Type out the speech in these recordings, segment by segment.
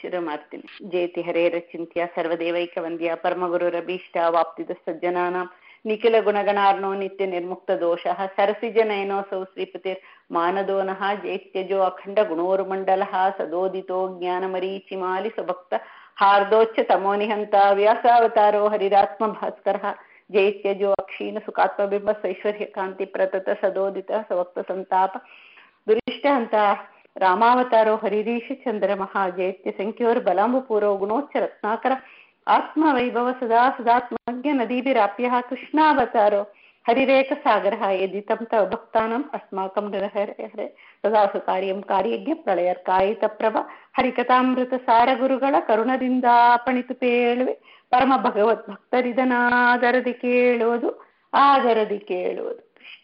ಶುರು ಮಾಡ್ತೀನಿ ಜಯತಿ ಹರೇರ ಚಿಂತ್ಯ ಸರ್ವದೇವೈಕ ವಂದ್ಯ ಪರಮಗುರುರಭೀಷ್ಟ ವಾಪ್ತಿದ ಸಜ್ಜನಾನಾಂ ನಿಖಿಲ ಗುಣಗಣಾರ್ನೋ ನಿತ್ಯ ನಿರ್ಮುಕ್ತ ದೋಷಃ ಸರಸಿಜನಯನೋಸೌ ಶ್ರೀಪತಿರ್ ಮಾನದೋನಃ ಜೈತ್ಯಜೋ ಅಖಂಡ ಗುಣೋರ್ಮಂಡಲ ಸದೋದಿತೋ ಜ್ಞಾನಮರೀಚಿಮಾಲಿ ಸುಭಕ್ತ ಹಾರ್ದೋಚ್ಚ ತಮೋನಿಹಂತ ವ್ಯಾಸಾವತಾರೋ ಹರಿರಾತ್ಮ ಭಾಸ್ಕರ ಜೈತ್ಯಜೋ ಅಕ್ಷೀಣ ಸುಖಾತ್ಮಬಿಂಬ ಸೈಶ್ವರ್ಯ ಕಾಂತಿ ಪ್ರತತ ಸದೋದಿತ ಸವಕ್ತ ಸಂತಾಪ ದುರಿಷ್ಟ ಅಂತ ರಾಮಾವತಾರೋ ಹರಿರೀಶ ಚಂದ್ರ ಮಹಾ ಜೈತ್ಯ ಸಂಖ್ಯೋರ್ ಬಲಾಂಬಪೂರೋ ಗುಣೋಚ್ಚ ರತ್ನಾಕರ ಆತ್ಮ ವೈಭವ ಸದಾ ಸದಾತ್ಮಜ್ಞ ನದೀಭಿರಾಪ್ಯ ಕೃಷ್ಣಾವತಾರೋ ಹರಿರೇಕ ಸಾಗರ ಯದಿತಂ ತವ ಭಕ್ತಾನಂ ಅಸ್ಮಾಕಂ ಹರೆ ಹರೆ ಸದಾ ಸುಕಾರ್ಯಂ ಕಾರ್ಯಜ್ಞ ಪ್ರಳಯರ್ಕಾಯಿತ ಪ್ರಭ ಹರಿಕಥಾಮೃತ ಸಾರ ಗುರುಗಳ ಕರುಣದಿಂದ ಪಣಿತು ಪೇಳುವೆ ಪರಮ ಭಗವತ್ ಭಕ್ತರಿದನಾದರದಿ ಕೇಳುವುದು ಆದರದಿ ಕೇಳುವುದು ಕೃಷ್ಣ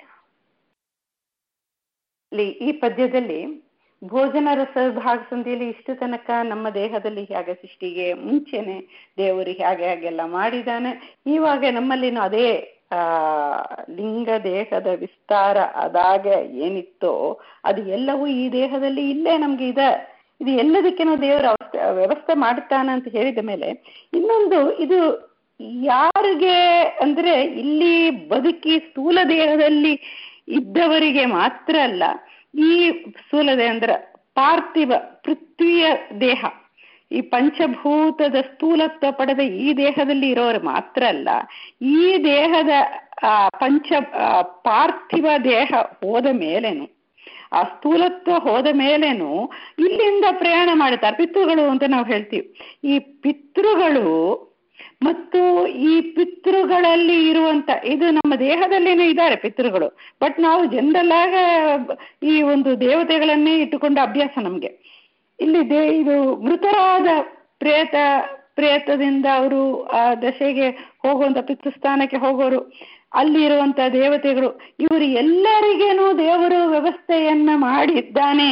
ಈ ಪದ್ಯದಲ್ಲಿ ಭೋಜನ ರಸ ಭಾಗ ಸಂಧಿಯಲ್ಲಿ ಇಷ್ಟು ತನಕ ನಮ್ಮ ದೇಹದಲ್ಲಿ ಹೇಗೆ ಸೃಷ್ಟಿಗೆ ಮುಂಚೆನೆ ದೇವರು ಹೇಗೆ ಹಾಗೆಲ್ಲ ಮಾಡಿದ್ದಾನೆ ಇವಾಗ ನಮ್ಮಲ್ಲಿನೂ ಅದೇ ಆ ಲಿಂಗ ದೇಹದ ವಿಸ್ತಾರ ಅದಾಗ ಏನಿತ್ತೋ ಅದು ಎಲ್ಲವೂ ಈ ದೇಹದಲ್ಲಿ ಇಲ್ಲೇ ನಮ್ಗೆ ಇದೆ ಇದು ಎಲ್ಲದಕ್ಕೇನೋ ದೇವರ ವ್ಯವಸ್ಥೆ ಮಾಡುತ್ತಾನ ಅಂತ ಹೇಳಿದ ಮೇಲೆ ಇನ್ನೊಂದು ಇದು ಯಾರಿಗೆ ಅಂದ್ರೆ ಇಲ್ಲಿ ಬದುಕಿ ಸ್ಥೂಲ ದೇಹದಲ್ಲಿ ಇದ್ದವರಿಗೆ ಮಾತ್ರ ಅಲ್ಲ ಈ ಸ್ಥೂಲದೆ ಅಂದ್ರ ಪಾರ್ಥಿವ ಪೃಥ್ವಿಯ ದೇಹ ಈ ಪಂಚಭೂತದ ಸ್ಥೂಲತ್ವ ಪಡೆದ ಈ ದೇಹದಲ್ಲಿ ಇರೋರು ಮಾತ್ರ ಅಲ್ಲ ಈ ದೇಹದ ಆ ಪಂಚ ಪಾರ್ಥಿವ ದೇಹ ಹೋದ ಮೇಲೇನು ಆ ಸ್ಥೂಲತ್ವ ಹೋದ ಮೇಲೇನು ಇಲ್ಲಿಂದ ಪ್ರಯಾಣ ಮಾಡುತ್ತಾರೆ ಪಿತೃಗಳು ಅಂತ ನಾವು ಹೇಳ್ತೀವಿ ಈ ಪಿತೃಗಳು ಮತ್ತು ಈ ಪಿತೃಗಳಲ್ಲಿ ಇರುವಂತ ಇದು ನಮ್ಮ ದೇಹದಲ್ಲೇನೆ ಇದ್ದಾರೆ ಪಿತೃಗಳು ಬಟ್ ನಾವು ಜನರಲ್ ಆಗ ಈ ಒಂದು ದೇವತೆಗಳನ್ನೇ ಇಟ್ಟುಕೊಂಡ ಅಭ್ಯಾಸ ನಮ್ಗೆ ಇಲ್ಲಿ ದೇ ಇದು ಮೃತರಾದ ಪ್ರೇತ ಪ್ರೇತದಿಂದ ಅವರು ಆ ದಶೆಗೆ ಹೋಗುವಂತ ಪಿತೃಸ್ಥಾನಕ್ಕೆ ಹೋಗೋರು ಅಲ್ಲಿ ಇರುವಂತ ದೇವತೆಗಳು ಇವರು ಎಲ್ಲರಿಗೇನು ದೇವರು ವ್ಯವಸ್ಥೆಯನ್ನ ಮಾಡಿದ್ದಾನೆ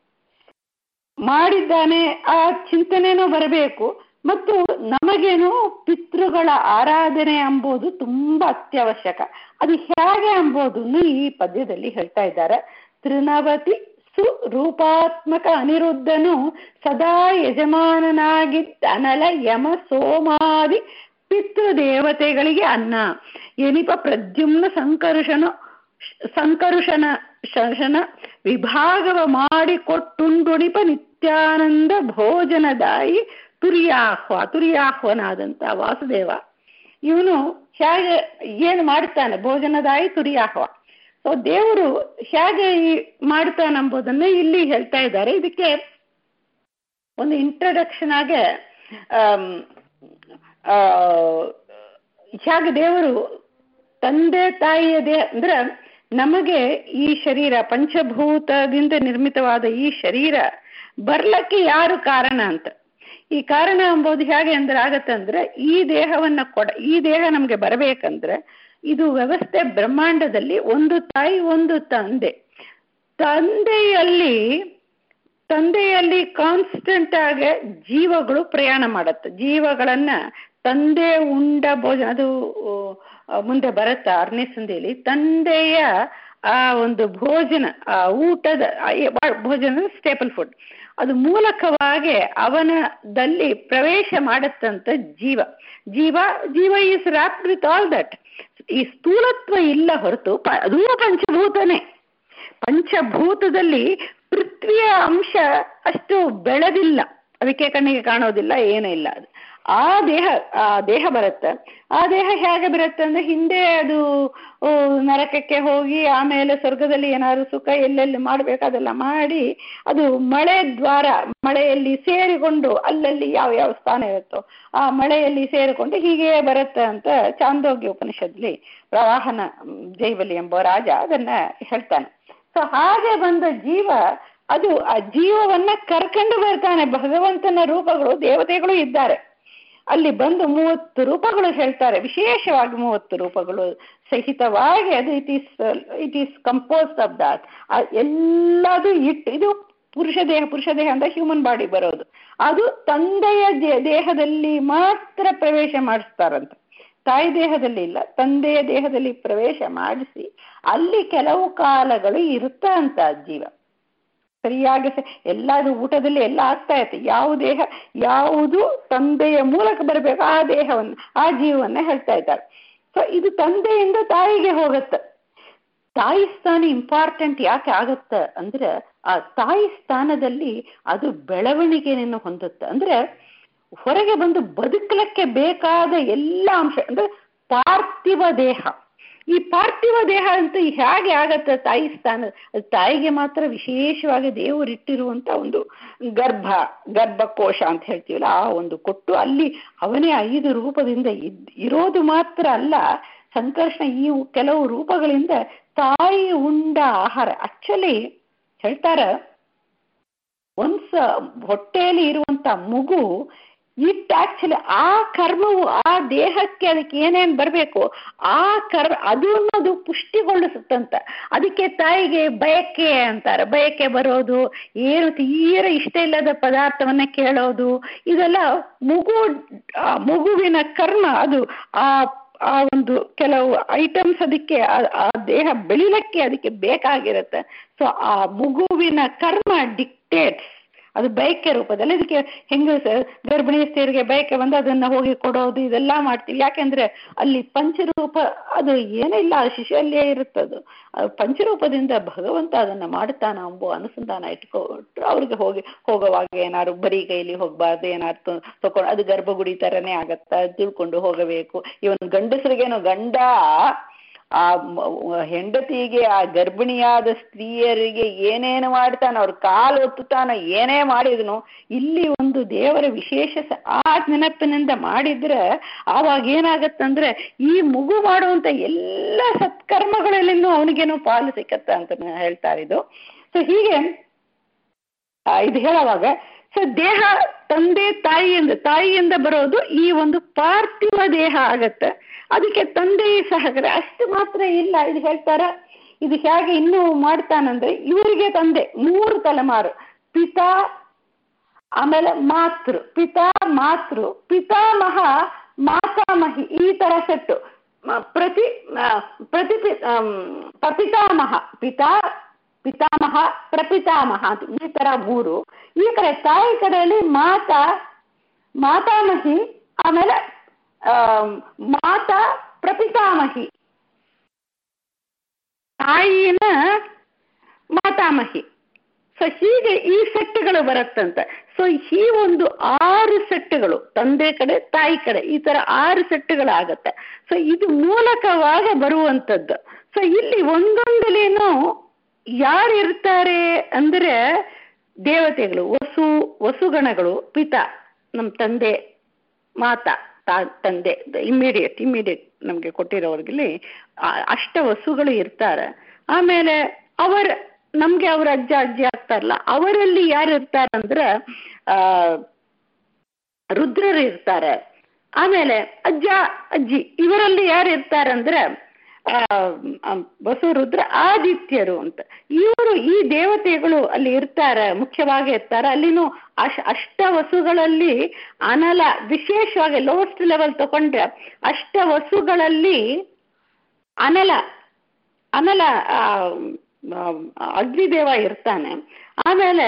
ಮಾಡಿದ್ದಾನೆ ಆ ಚಿಂತನೆನೂ ಬರಬೇಕು ಮತ್ತು ನಮಗೇನು ಪಿತೃಗಳ ಆರಾಧನೆ ಎಂಬುದು ತುಂಬಾ ಅತ್ಯವಶ್ಯಕ ಅದು ಹೇಗೆ ಎಂಬುದನ್ನು ಈ ಪದ್ಯದಲ್ಲಿ ಹೇಳ್ತಾ ಇದ್ದಾರೆ ತೃಣವತಿ ಸುರೂಪಾತ್ಮಕ ಅನಿರುದ್ಧನು ಸದಾ ಯಜಮಾನನಾಗಿದ್ದ ಅನಲ ಯಮ ಸೋಮಾದಿ ಪಿತೃದೇವತೆಗಳಿಗೆ ಅನ್ನ ಎನಿಪ ಪ್ರದ್ಯುಮ್ನ ಸಂಕರುಷನು ಸಂಕರುಷನ ಶನ ವಿಭಾಗವ ಮಾಡಿಕೊಟ್ಟುಂಡುಣಿಪ ನಿತ್ಯಾನಂದ ಭೋಜನದಾಯಿ ತುರ್ಯಾಹ್ವ ತುರ್ಯಾಹ್ವನಾದಂತ ವಾಸುದೇವ ಇವನು ಹೇಗೆ ಏನು ಮಾಡ್ತಾನೆ ಭೋಜನದಾಯಿ ತುರ್ಯಾಹ್ವ ಸೊ ದೇವರು ಹೇಗೆ ಮಾಡ್ತಾನೆಂಬುದನ್ನು ಇಲ್ಲಿ ಹೇಳ್ತಾ ಇದ್ದಾರೆ ಇದಕ್ಕೆ ಒಂದು ಇಂಟ್ರಡಕ್ಷನ್ ಆಗೆ ಹೇಗೆ ದೇವರು ತಂದೆ ತಾಯಿಯ ದೇ ಅಂದ್ರೆ ನಮಗೆ ಈ ಶರೀರ ಪಂಚಭೂತದಿಂದ ನಿರ್ಮಿತವಾದ ಈ ಶರೀರ ಬರ್ಲಕ್ಕೆ ಯಾರು ಕಾರಣ ಅಂತ ಈ ಕಾರಣ ಎಂಬುದು ಹೇಗೆ ಅಂದ್ರೆ ಆಗತ್ತಂದ್ರೆ ಈ ದೇಹವನ್ನ ಕೊಡ ಈ ದೇಹ ನಮ್ಗೆ ಬರಬೇಕಂದ್ರೆ ಇದು ವ್ಯವಸ್ಥೆ ಬ್ರಹ್ಮಾಂಡದಲ್ಲಿ ಒಂದು ತಾಯಿ ಒಂದು ತಂದೆ ತಂದೆಯಲ್ಲಿ ತಂದೆಯಲ್ಲಿ ಕಾನ್ಸ್ಟೆಂಟ್ ಆಗಿ ಜೀವಗಳು ಪ್ರಯಾಣ ಮಾಡತ್ತೆ ಜೀವಗಳನ್ನ ತಂದೆ ಉಂಡ ಭೋಜನ ಅದು ಮುಂದೆ ಬರುತ್ತೆ ಆರನೇ ಸಂಧಿಯಲ್ಲಿ ತಂದೆಯ ಆ ಒಂದು ಭೋಜನ ಆ ಊಟದ ಭೋಜನ ಸ್ಟೇಪಲ್ ಫುಡ್ ಅದು ಮೂಲಕವಾಗಿ ಅವನದಲ್ಲಿ ಪ್ರವೇಶ ಮಾಡತ್ತಂತ ಜೀವ ಜೀವ ಜೀವ is wrap with all that ಈ ಸ್ಥೂಲತ್ವ ಇಲ್ಲ ಹೊರತು ಅದೂ ಪಂಚಭೂತನೇ ಪಂಚಭೂತದಲ್ಲಿ ಪೃಥ್ವಿಯ ಅಂಶ ಅಷ್ಟು ಬೆಳೆದಿಲ್ಲ ಅದಕ್ಕೆ ಕಣ್ಣಿಗೆ ಕಾಣೋದಿಲ್ಲ ಏನೂ ಇಲ್ಲ ಅದು ಆ ದೇಹ ಆ ದೇಹ ಬರುತ್ತೆ ಆ ದೇಹ ಹೇಗೆ ಬರುತ್ತೆ ಅಂದ್ರೆ ಹಿಂದೆ ಅದು ನರಕಕ್ಕೆ ಹೋಗಿ ಆಮೇಲೆ ಸ್ವರ್ಗದಲ್ಲಿ ಏನಾದ್ರು ಸುಖ ಎಲ್ಲೆಲ್ಲಿ ಮಾಡ್ಬೇಕು ಅದೆಲ್ಲ ಮಾಡಿ ಅದು ಮಳೆ ದ್ವಾರ ಮಳೆಯಲ್ಲಿ ಸೇರಿಕೊಂಡು ಅಲ್ಲಲ್ಲಿ ಯಾವ ಯಾವ ಸ್ಥಾನ ಇರುತ್ತೋ ಆ ಮಳೆಯಲ್ಲಿ ಸೇರಿಕೊಂಡು ಹೀಗೆ ಬರುತ್ತೆ ಅಂತ ಚಾಂದೋಗ್ಯ ಉಪನಿಷತ್ಲಿ ಪ್ರವಾಹನ ಜೈವಲಿ ಎಂಬ ರಾಜ ಅದನ್ನ ಹೇಳ್ತಾನೆ ಸೊ ಹಾಗೆ ಬಂದ ಜೀವ ಅದು ಆ ಜೀವವನ್ನ ಕರ್ಕೊಂಡು ಬರ್ತಾನೆ ಭಗವಂತನ ರೂಪಗಳು ದೇವತೆಗಳು ಇದ್ದಾರೆ ಅಲ್ಲಿ ಬಂದು ಮೂವತ್ತು ರೂಪಗಳು ಹೇಳ್ತಾರೆ ವಿಶೇಷವಾಗಿ ಮೂವತ್ತು ರೂಪಗಳು ಸಹಿತವಾಗಿ ಅದು it is it is composed of that ಎಲ್ಲದು ಇಟ್ಟು ಇದು ಪುರುಷ ದೇಹ ಪುರುಷ ದೇಹ ಅಂತ ಹ್ಯೂಮನ್ ಬಾಡಿ ಬರೋದು ಅದು ತಂದೆಯ ದೇಹದಲ್ಲಿ ಮಾತ್ರ ಪ್ರವೇಶ ಮಾಡಿಸ್ತಾರಂತ ತಾಯಿ ದೇಹದಲ್ಲಿ ಇಲ್ಲ ತಂದೆಯ ದೇಹದಲ್ಲಿ ಪ್ರವೇಶ ಮಾಡಿಸಿ ಅಲ್ಲಿ ಕೆಲವು ಕಾಲಗಳು ಇರುತ್ತ ಅಂತ ಜೀವ ಸರಿಯಾಗಿ ಎಲ್ಲಾದು ಊಟದಲ್ಲಿ ಎಲ್ಲ ಆಗ್ತಾ ಇರುತ್ತೆ ಯಾವ ದೇಹ ಯಾವುದು ತಂದೆಯ ಮೂಲಕ ಬರಬೇಕು ಆ ದೇಹವನ್ನು ಆ ಜೀವವನ್ನ ಹೇಳ್ತಾ ಇದ್ದಾರೆ ಸೊ ಇದು ತಂದೆಯಿಂದ ತಾಯಿಗೆ ಹೋಗುತ್ತೆ ತಾಯಿ ಸ್ಥಾನ ಇಂಪಾರ್ಟೆಂಟ್ ಯಾಕೆ ಆಗತ್ತ ಅಂದ್ರೆ ಆ ತಾಯಿ ಸ್ಥಾನದಲ್ಲಿ ಅದು ಬೆಳವಣಿಗೆಯನ್ನು ಹೊಂದುತ್ತೆ ಅಂದ್ರೆ ಹೊರಗೆ ಬಂದು ಬದುಕಲಿಕ್ಕೆ ಬೇಕಾದ ಎಲ್ಲ ಅಂಶ ಅಂದ್ರೆ ಪಾರ್ಥಿವ ದೇಹ ಈ ಪಾರ್ಥಿವ ದೇಹ ಅಂತ ಹೇಗೆ ಆಗತ್ತೆ ತಾಯಿ ಸ್ಥಾನ ಅದು ತಾಯಿಗೆ ಮಾತ್ರ ವಿಶೇಷವಾಗಿ ದೇವರಿಟ್ಟಿರುವಂತ ಒಂದು ಗರ್ಭ ಗರ್ಭಕೋಶ ಅಂತ ಹೇಳ್ತೀವಲ್ಲ ಆ ಒಂದು ಕೊಟ್ಟು ಅಲ್ಲಿ ಅವನೇ ಐದು ರೂಪದಿಂದ ಇದ್ ಇರೋದು ಮಾತ್ರ ಅಲ್ಲ ಸಂಕರ್ಷಣ ಈ ಕೆಲವು ರೂಪಗಳಿಂದ ತಾಯಿ ಉಂಡ ಆಹಾರ ಆಕ್ಚುಲಿ ಹೇಳ್ತಾರ ಒನ್ಸ್ ಹೊಟ್ಟೆಯಲ್ಲಿ ಇರುವಂತ ಮಗು ಇಟ್ ಆಕ್ಚುಲಿ ಆ ಕರ್ಮವು ಆ ದೇಹಕ್ಕೆ ಅದಕ್ಕೆ ಏನೇನ್ ಬರಬೇಕು ಆ ಕರ್ಮ ಅದು ಅನ್ನೋದು ಪುಷ್ಟಿಗೊಳಿಸುತ್ತಂತ ಅದಕ್ಕೆ ತಾಯಿಗೆ ಬಯಕೆ ಅಂತಾರೆ ಬಯಕೆ ಬರೋದು ಏನು ತೀರ ಇಷ್ಟ ಇಲ್ಲದ ಪದಾರ್ಥವನ್ನ ಕೇಳೋದು ಇದೆಲ್ಲ ಮಗು ಮಗುವಿನ ಕರ್ಮ ಅದು ಆ ಆ ಒಂದು ಕೆಲವು ಐಟಮ್ಸ್ ಅದಕ್ಕೆ ಆ ದೇಹ ಬೆಳಿಲಕ್ಕೆ ಅದಕ್ಕೆ ಬೇಕಾಗಿರುತ್ತೆ ಸೊ ಆ ಮಗುವಿನ ಕರ್ಮ ಡಿಕ್ಟೇಟ್ಸ್ ಅದು ಬಯಕೆ ರೂಪದಲ್ಲಿ ಅದಕ್ಕೆ ಹೆಂಗ ಗರ್ಭಿಣಿ ಸ್ತ್ರೀಯರಿಗೆ ಬಯಕೆ ಬಂದು ಅದನ್ನ ಹೋಗಿ ಕೊಡೋದು ಇದೆಲ್ಲ ಮಾಡ್ತೀವಿ ಯಾಕೆಂದ್ರೆ ಅಲ್ಲಿ ಪಂಚರೂಪ ಅದು ಏನಿಲ್ಲ ಆ ಶಿಶುವಲ್ಲಿಯೇ ಇರುತ್ತದು ಪಂಚರೂಪದಿಂದ ಭಗವಂತ ಅದನ್ನ ಮಾಡ್ತಾನ ಅಂಬೋ ಅನುಸಂಧಾನ ಇಟ್ಕೊಟ್ರು ಅವ್ರಿಗೆ ಹೋಗಿ ಹೋಗುವಾಗ ಏನಾದ್ರು ಬರೀ ಕೈಲಿ ಹೋಗ್ಬಾರ್ದು ಏನಾದ್ರು ತಕೊಂಡು ಅದು ಗರ್ಭಗುಡಿ ತರನೇ ಆಗತ್ತ ತಿಳ್ಕೊಂಡು ಹೋಗಬೇಕು ಇವನ್ ಗಂಡಸರಿಗೇನು ಗಂಡ ಆ ಹೆಂಡತಿಗೆ ಆ ಗರ್ಭಿಣಿಯಾದ ಸ್ತ್ರೀಯರಿಗೆ ಏನೇನು ಮಾಡ್ತಾನ ಅವ್ರ ಕಾಲು ಒತ್ತುತ್ತಾನ ಏನೇ ಮಾಡಿದ್ನು ಇಲ್ಲಿ ಒಂದು ದೇವರ ವಿಶೇಷ ಆ ನೆನಪಿನಿಂದ ಮಾಡಿದ್ರೆ ಆವಾಗ ಏನಾಗತ್ತಂದ್ರೆ ಈ ಮಗು ಮಾಡುವಂತ ಎಲ್ಲ ಸತ್ಕರ್ಮಗಳಲ್ಲಿನೂ ಅವನಿಗೇನೋ ಪಾಲು ಸಿಕ್ಕತ್ತ ಅಂತ ಹೇಳ್ತಾರೆ ಇದು ಸೊ ಹೀಗೆ ಇದು ಹೇಳುವಾಗ ಸೊ ದೇಹ ತಂದೆ ತಾಯಿಯಿಂದ ತಾಯಿಯಿಂದ ಬರೋದು ಈ ಒಂದು ಪಾರ್ಥಿವ ದೇಹ ಆಗತ್ತೆ ಅದಕ್ಕೆ ತಂದೆ ಸಹಕಾರ ಅಷ್ಟು ಮಾತ್ರ ಇಲ್ಲ ಇದು ಹೇಳ್ತಾರ ಇದು ಹೇಗೆ ಇನ್ನೂ ಮಾಡ್ತಾನಂದ್ರೆ ಇವರಿಗೆ ತಂದೆ ಮೂರು ತಲೆಮಾರು ಪಿತಾ ಆಮೇಲೆ ಮಾತೃ ಪಿತಾ ಮಾತೃ ಪಿತಾಮಹ ಮಾತಾಮಹಿ ಈ ತರ ಸೆಟ್ಟು ಪ್ರತಿ ಪ್ರತಿ ಪ್ರಪಿತಾಮಹ ಪಿತಾ ಪಿತಾಮಹ ಪ್ರಪಿತಾಮಹ ಅಂತ ಈ ತರ ಮೂರು ಈ ಕಡೆ ತಾಯಿ ಕಡೆಯಲ್ಲಿ ಮಾತಾ ಮಾತಾಮಹಿ ಆಮೇಲೆ ಮಾತಾ ಪ್ರಪಿತಾಮಹಿ ತಾಯಿನ ಮಾತಾಮಹಿ ಸೊ ಹೀಗೆ ಈ ಸೆಟ್ಗಳು ಬರುತ್ತಂತ ಸೊ ಈ ಒಂದು ಆರು ಸೆಟ್ಗಳು ತಂದೆ ಕಡೆ ತಾಯಿ ಕಡೆ ಈ ತರ ಆರು ಸೆಟ್ಗಳಾಗತ್ತೆ ಸೊ ಇದು ಮೂಲಕವಾಗ ಬರುವಂಥದ್ದು ಸೊ ಇಲ್ಲಿ ಒಂದೊಂದಲೇನೋ ಯಾರು ಇರ್ತಾರೆ ಅಂದ್ರೆ ದೇವತೆಗಳು ವಸು ವಸುಗಣಗಳು ಪಿತಾ ನಮ್ಮ ತಂದೆ ಮಾತಾ ತಾ ತಂದೆ ಇಮ್ಮಿಡಿಯೇಟ್ ಇಮ್ಮಿಡಿಯೇಟ್ ನಮಗೆ ಕೊಟ್ಟಿರೋರ್ಗಲ್ಲಿ ಅಷ್ಟ ವಸುಗಳು ಇರ್ತಾರೆ ಆಮೇಲೆ ಅವರ ನಮ್ಗೆ ಅವ್ರ ಅಜ್ಜ ಅಜ್ಜಿ ಆಗ್ತಾರಲ್ಲ ಅವರಲ್ಲಿ ಯಾರು ಇರ್ತಾರಂದ್ರೆ ಆ ರುದ್ರರು ಇರ್ತಾರೆ ಆಮೇಲೆ ಅಜ್ಜ ಅಜ್ಜಿ ಇವರಲ್ಲಿ ಯಾರು ಇರ್ತಾರಂದ್ರೆ ಆ ಬಸವ ರುದ್ರ ಆದಿತ್ಯರು ಅಂತ ಇವರು ಈ ದೇವತೆಗಳು ಅಲ್ಲಿ ಇರ್ತಾರೆ ಮುಖ್ಯವಾಗಿ ಇರ್ತಾರೆ ಅಲ್ಲಿನೂ ಅಶ್ ಅಷ್ಟ ವಸುಗಳಲ್ಲಿ ಅನಲ ವಿಶೇಷವಾಗಿ ಲೋವೆಸ್ಟ್ ಲೆವೆಲ್ ತಗೊಂಡ್ರೆ ಅಷ್ಟ ವಸುಗಳಲ್ಲಿ ಅನಲ ಅನಲ ಅಗ್ನಿದೇವ ಇರ್ತಾನೆ ಆಮೇಲೆ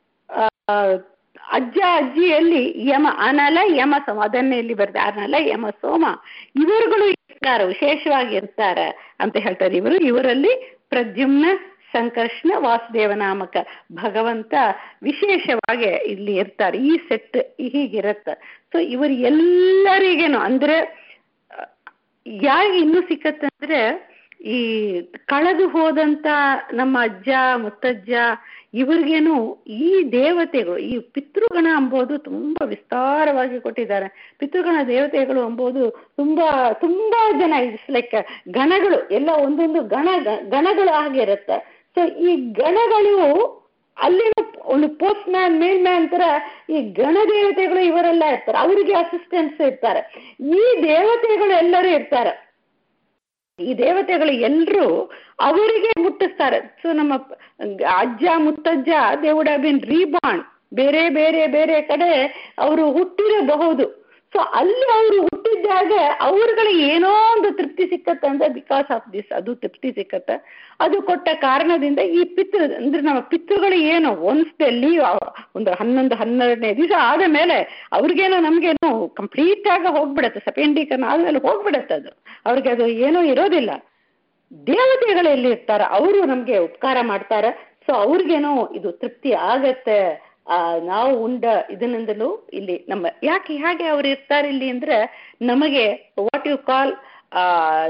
ಅಜ್ಜ ಅಜ್ಜಿಯಲ್ಲಿ ಯಮ ಅನಲ ಯಮ ಸೋಮ ಅದನ್ನೇ ಇಲ್ಲಿ ಬರ್ತದೆ ಅನಲ ಯಮ ಸೋಮ ಇವರುಗಳು ಇರ್ತಾರೆ ವಿಶೇಷವಾಗಿ ಇರ್ತಾರೆ ಅಂತ ಹೇಳ್ತಾರೆ ಇವರು ಇವರಲ್ಲಿ ಪ್ರದ್ಯುಮ್ನ ಸಂಕರ್ಷಣ ವಾಸುದೇವ ನಾಮಕ ಭಗವಂತ ವಿಶೇಷವಾಗಿ ಇಲ್ಲಿ ಇರ್ತಾರೆ ಈ ಸೆಟ್ ಹೀಗಿರತ್ತೆ ಸೊ ಇವರು ಎಲ್ಲರಿಗೇನು ಅಂದ್ರೆ ಯಾರಿಗೆ ಇನ್ನೂ ಸಿಕ್ಕತ್ತೆ ಅಂದ್ರೆ ಈ ಕಳೆದು ಹೋದಂತ ನಮ್ಮ ಅಜ್ಜ ಮುತ್ತಜ್ಜ ಇವ್ರಿಗೇನು ಈ ದೇವತೆಗಳು ಈ ಪಿತೃಗಣ ಎಂಬುದು ತುಂಬಾ ವಿಸ್ತಾರವಾಗಿ ಕೊಟ್ಟಿದ್ದಾರೆ ಪಿತೃಗಣ ದೇವತೆಗಳು ಎಂಬುದು ತುಂಬಾ ತುಂಬಾ ಜನ ಇಟ್ಸ್ ಲೈಕ್ ಗಣಗಳು ಎಲ್ಲ ಒಂದೊಂದು ಗಣ ಗಣಗಳು ಆಗಿರುತ್ತೆ ಸೊ ಈ ಗಣಗಳು ಅಲ್ಲಿನ ಒಂದು ಪೋಸ್ಟ್ ಮ್ಯಾನ್ ಮೇಲ್ ಮ್ಯಾನ್ ತರ ಈ ಗಣ ದೇವತೆಗಳು ಇವರೆಲ್ಲ ಇರ್ತಾರೆ ಅವರಿಗೆ ಅಸಿಸ್ಟೆಂಟ್ಸ್ ಇರ್ತಾರೆ ಈ ದೇವತೆಗಳು ಎಲ್ಲರೂ ಇರ್ತಾರೆ ಈ ದೇವತೆಗಳು ಎಲ್ಲರೂ ಅವರಿಗೆ ಮುಟ್ಟಿಸ್ತಾರೆ ಸೊ ನಮ್ಮ ಅಜ್ಜ ಮುತ್ತಜ್ಜ they would have been rebound ಬೇರೆ ಬೇರೆ ಬೇರೆ ಕಡೆ ಅವರು ಹುಟ್ಟಿರಬಹುದು ಸೊ ಅಲ್ಲಿ ಅವರು ಹುಟ್ಟಿದ್ದಾಗ ಅವ್ರುಗಳಿಗೆ ಏನೋ ಒಂದು ತೃಪ್ತಿ ಸಿಕ್ಕತ್ತೆ ಅಂದ್ರೆ ಬಿಕಾಸ್ ಆಫ್ ದಿಸ್ ಅದು ತೃಪ್ತಿ ಸಿಕ್ಕತ್ತೆ ಅದು ಕೊಟ್ಟ ಕಾರಣದಿಂದ ಈ ಪಿತೃ ಅಂದ್ರೆ ನಮ್ಮ ಪಿತೃಗಳು ಏನು ಒನ್ಸ್ ದಲ್ಲಿ ಒಂದು ಹನ್ನೊಂದು ಹನ್ನೆರಡನೇ ದಿವಸ ಆದ ಮೇಲೆ ಅವ್ರಿಗೇನೋ ನಮ್ಗೇನೋ ಕಂಪ್ಲೀಟ್ ಆಗಿ ಹೋಗ್ಬಿಡತ್ತೆ ಸೆಕೆಂಡೀಕರಣ ಆದ್ಮೇಲೆ ಹೋಗ್ಬಿಡತ್ತೆ ಅದು ಅವ್ರಿಗೆ ಅದು ಏನೂ ಇರೋದಿಲ್ಲ ದೇವತೆಗಳು ಎಲ್ಲಿ ಇರ್ತಾರ ಅವರು ನಮ್ಗೆ ಉಪಕಾರ ಮಾಡ್ತಾರ ಸೊ ಅವ್ರಿಗೇನೋ ಇದು ತೃಪ್ತಿ ಆಗತ್ತೆ ಆ ನಾವು ಉಂಡ ಇದರಿಂದಲೂ ಇಲ್ಲಿ ನಮ್ಮ ಯಾಕೆ ಹೇಗೆ ಅವ್ರು ಇರ್ತಾರೆ ಇಲ್ಲಿ ಅಂದ್ರೆ ನಮಗೆ ವಾಟ್ ಯು ಕಾಲ್ ಆ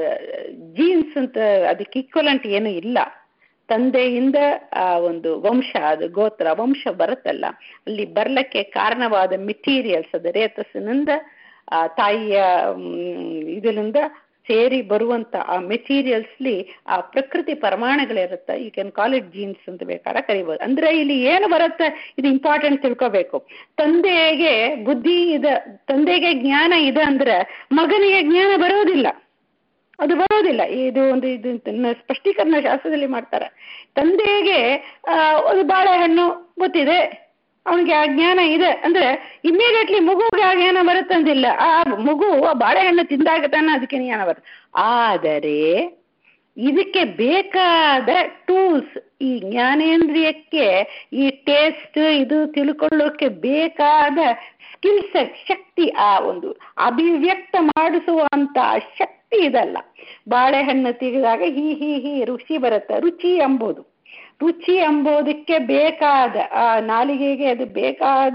ಜೀನ್ಸ್ ಅಂತ ಅದಕ್ಕೆ ಈಕ್ವಲೆಂಟ್ ಏನು ಇಲ್ಲ ತಂದೆಯಿಂದ ಆ ಒಂದು ವಂಶ ಅದು ಗೋತ್ರ ವಂಶ ಬರುತ್ತಲ್ಲ ಅಲ್ಲಿ ಬರ್ಲಕ್ಕೆ ಕಾರಣವಾದ ಮೆಟೀರಿಯಲ್ಸ್ ಅದು ರೇತಸ್ಸಿನಿಂದ ಆ ತಾಯಿಯ ಇದರಿಂದ ಸೇರಿ ಬರುವಂತ ಆ ಮೆಟೀರಿಯಲ್ಸ್ಲಿ ಆ ಪ್ರಕೃತಿ ಪರಮಾಣುಗಳಿರುತ್ತೆ you can call it genes ಅಂತ ಬೇಕಾದ್ರೆ ಕರಿಬೋದು ಅಂದ್ರೆ ಇಲ್ಲಿ ಏನು ಬರುತ್ತೆ ಇದು ಇಂಪಾರ್ಟೆಂಟ್ ತಿಳ್ಕೋಬೇಕು ತಂದೆಗೆ ಬುದ್ಧಿ ಇದೆ ತಂದೆಗೆ ಜ್ಞಾನ ಇದೆ ಅಂದ್ರೆ ಮಗನಿಗೆ ಜ್ಞಾನ ಬರೋದಿಲ್ಲ ಅದು ಬರೋದಿಲ್ಲ ಇದು ಒಂದು ಇದು ಸ್ಪಷ್ಟೀಕರಣ ಶಾಸ್ತ್ರದಲ್ಲಿ ಮಾಡ್ತಾರೆ ತಂದೆಗೆ ಒಂದು ಬಾಳೆಹಣ್ಣು ಗೊತ್ತಿದೆ ಅವನಿಗೆ ಆ ಜ್ಞಾನ ಇದೆ ಅಂದ್ರೆ ಇಮಿಡಿಯೇಟ್ಲಿ ಮಗುವಿಗೆ ಆ ಜ್ಞಾನ ಬರುತ್ತಂದಿಲ್ಲ ಆ ಮಗು ಆ ಬಾಳೆಹಣ್ಣು ತಿಂದಾಗ ತಾನೆ ಅದಕ್ಕೆ ಜ್ಞಾನ ಬರುತ್ತೆ ಆದರೆ ಇದಕ್ಕೆ ಬೇಕಾದ ಟೂಲ್ಸ್ ಈ ಜ್ಞಾನೇಂದ್ರಿಯಕ್ಕೆ ಈ ಟೇಸ್ಟ್ ಇದು ತಿಳ್ಕೊಳ್ಳೋಕೆ ಬೇಕಾದ ಸ್ಕಿಲ್ ಸೆಟ್ ಶಕ್ತಿ ಆ ಒಂದು ಅಭಿವ್ಯಕ್ತ ಮಾಡಿಸುವಂತ ಶಕ್ತಿ ಇದಲ್ಲ ಬಾಳೆಹಣ್ಣು ತೆಗೆದಾಗ ಹಿ ಹಿ ಹಿ ರುಚಿ ಬರುತ್ತೆ ರುಚಿ ಎಂಬುದು ರುಚಿ ಎಂಬುದಕ್ಕೆ ಬೇಕಾದ ಆ ನಾಲಿಗೆಗೆ ಅದು ಬೇಕಾದ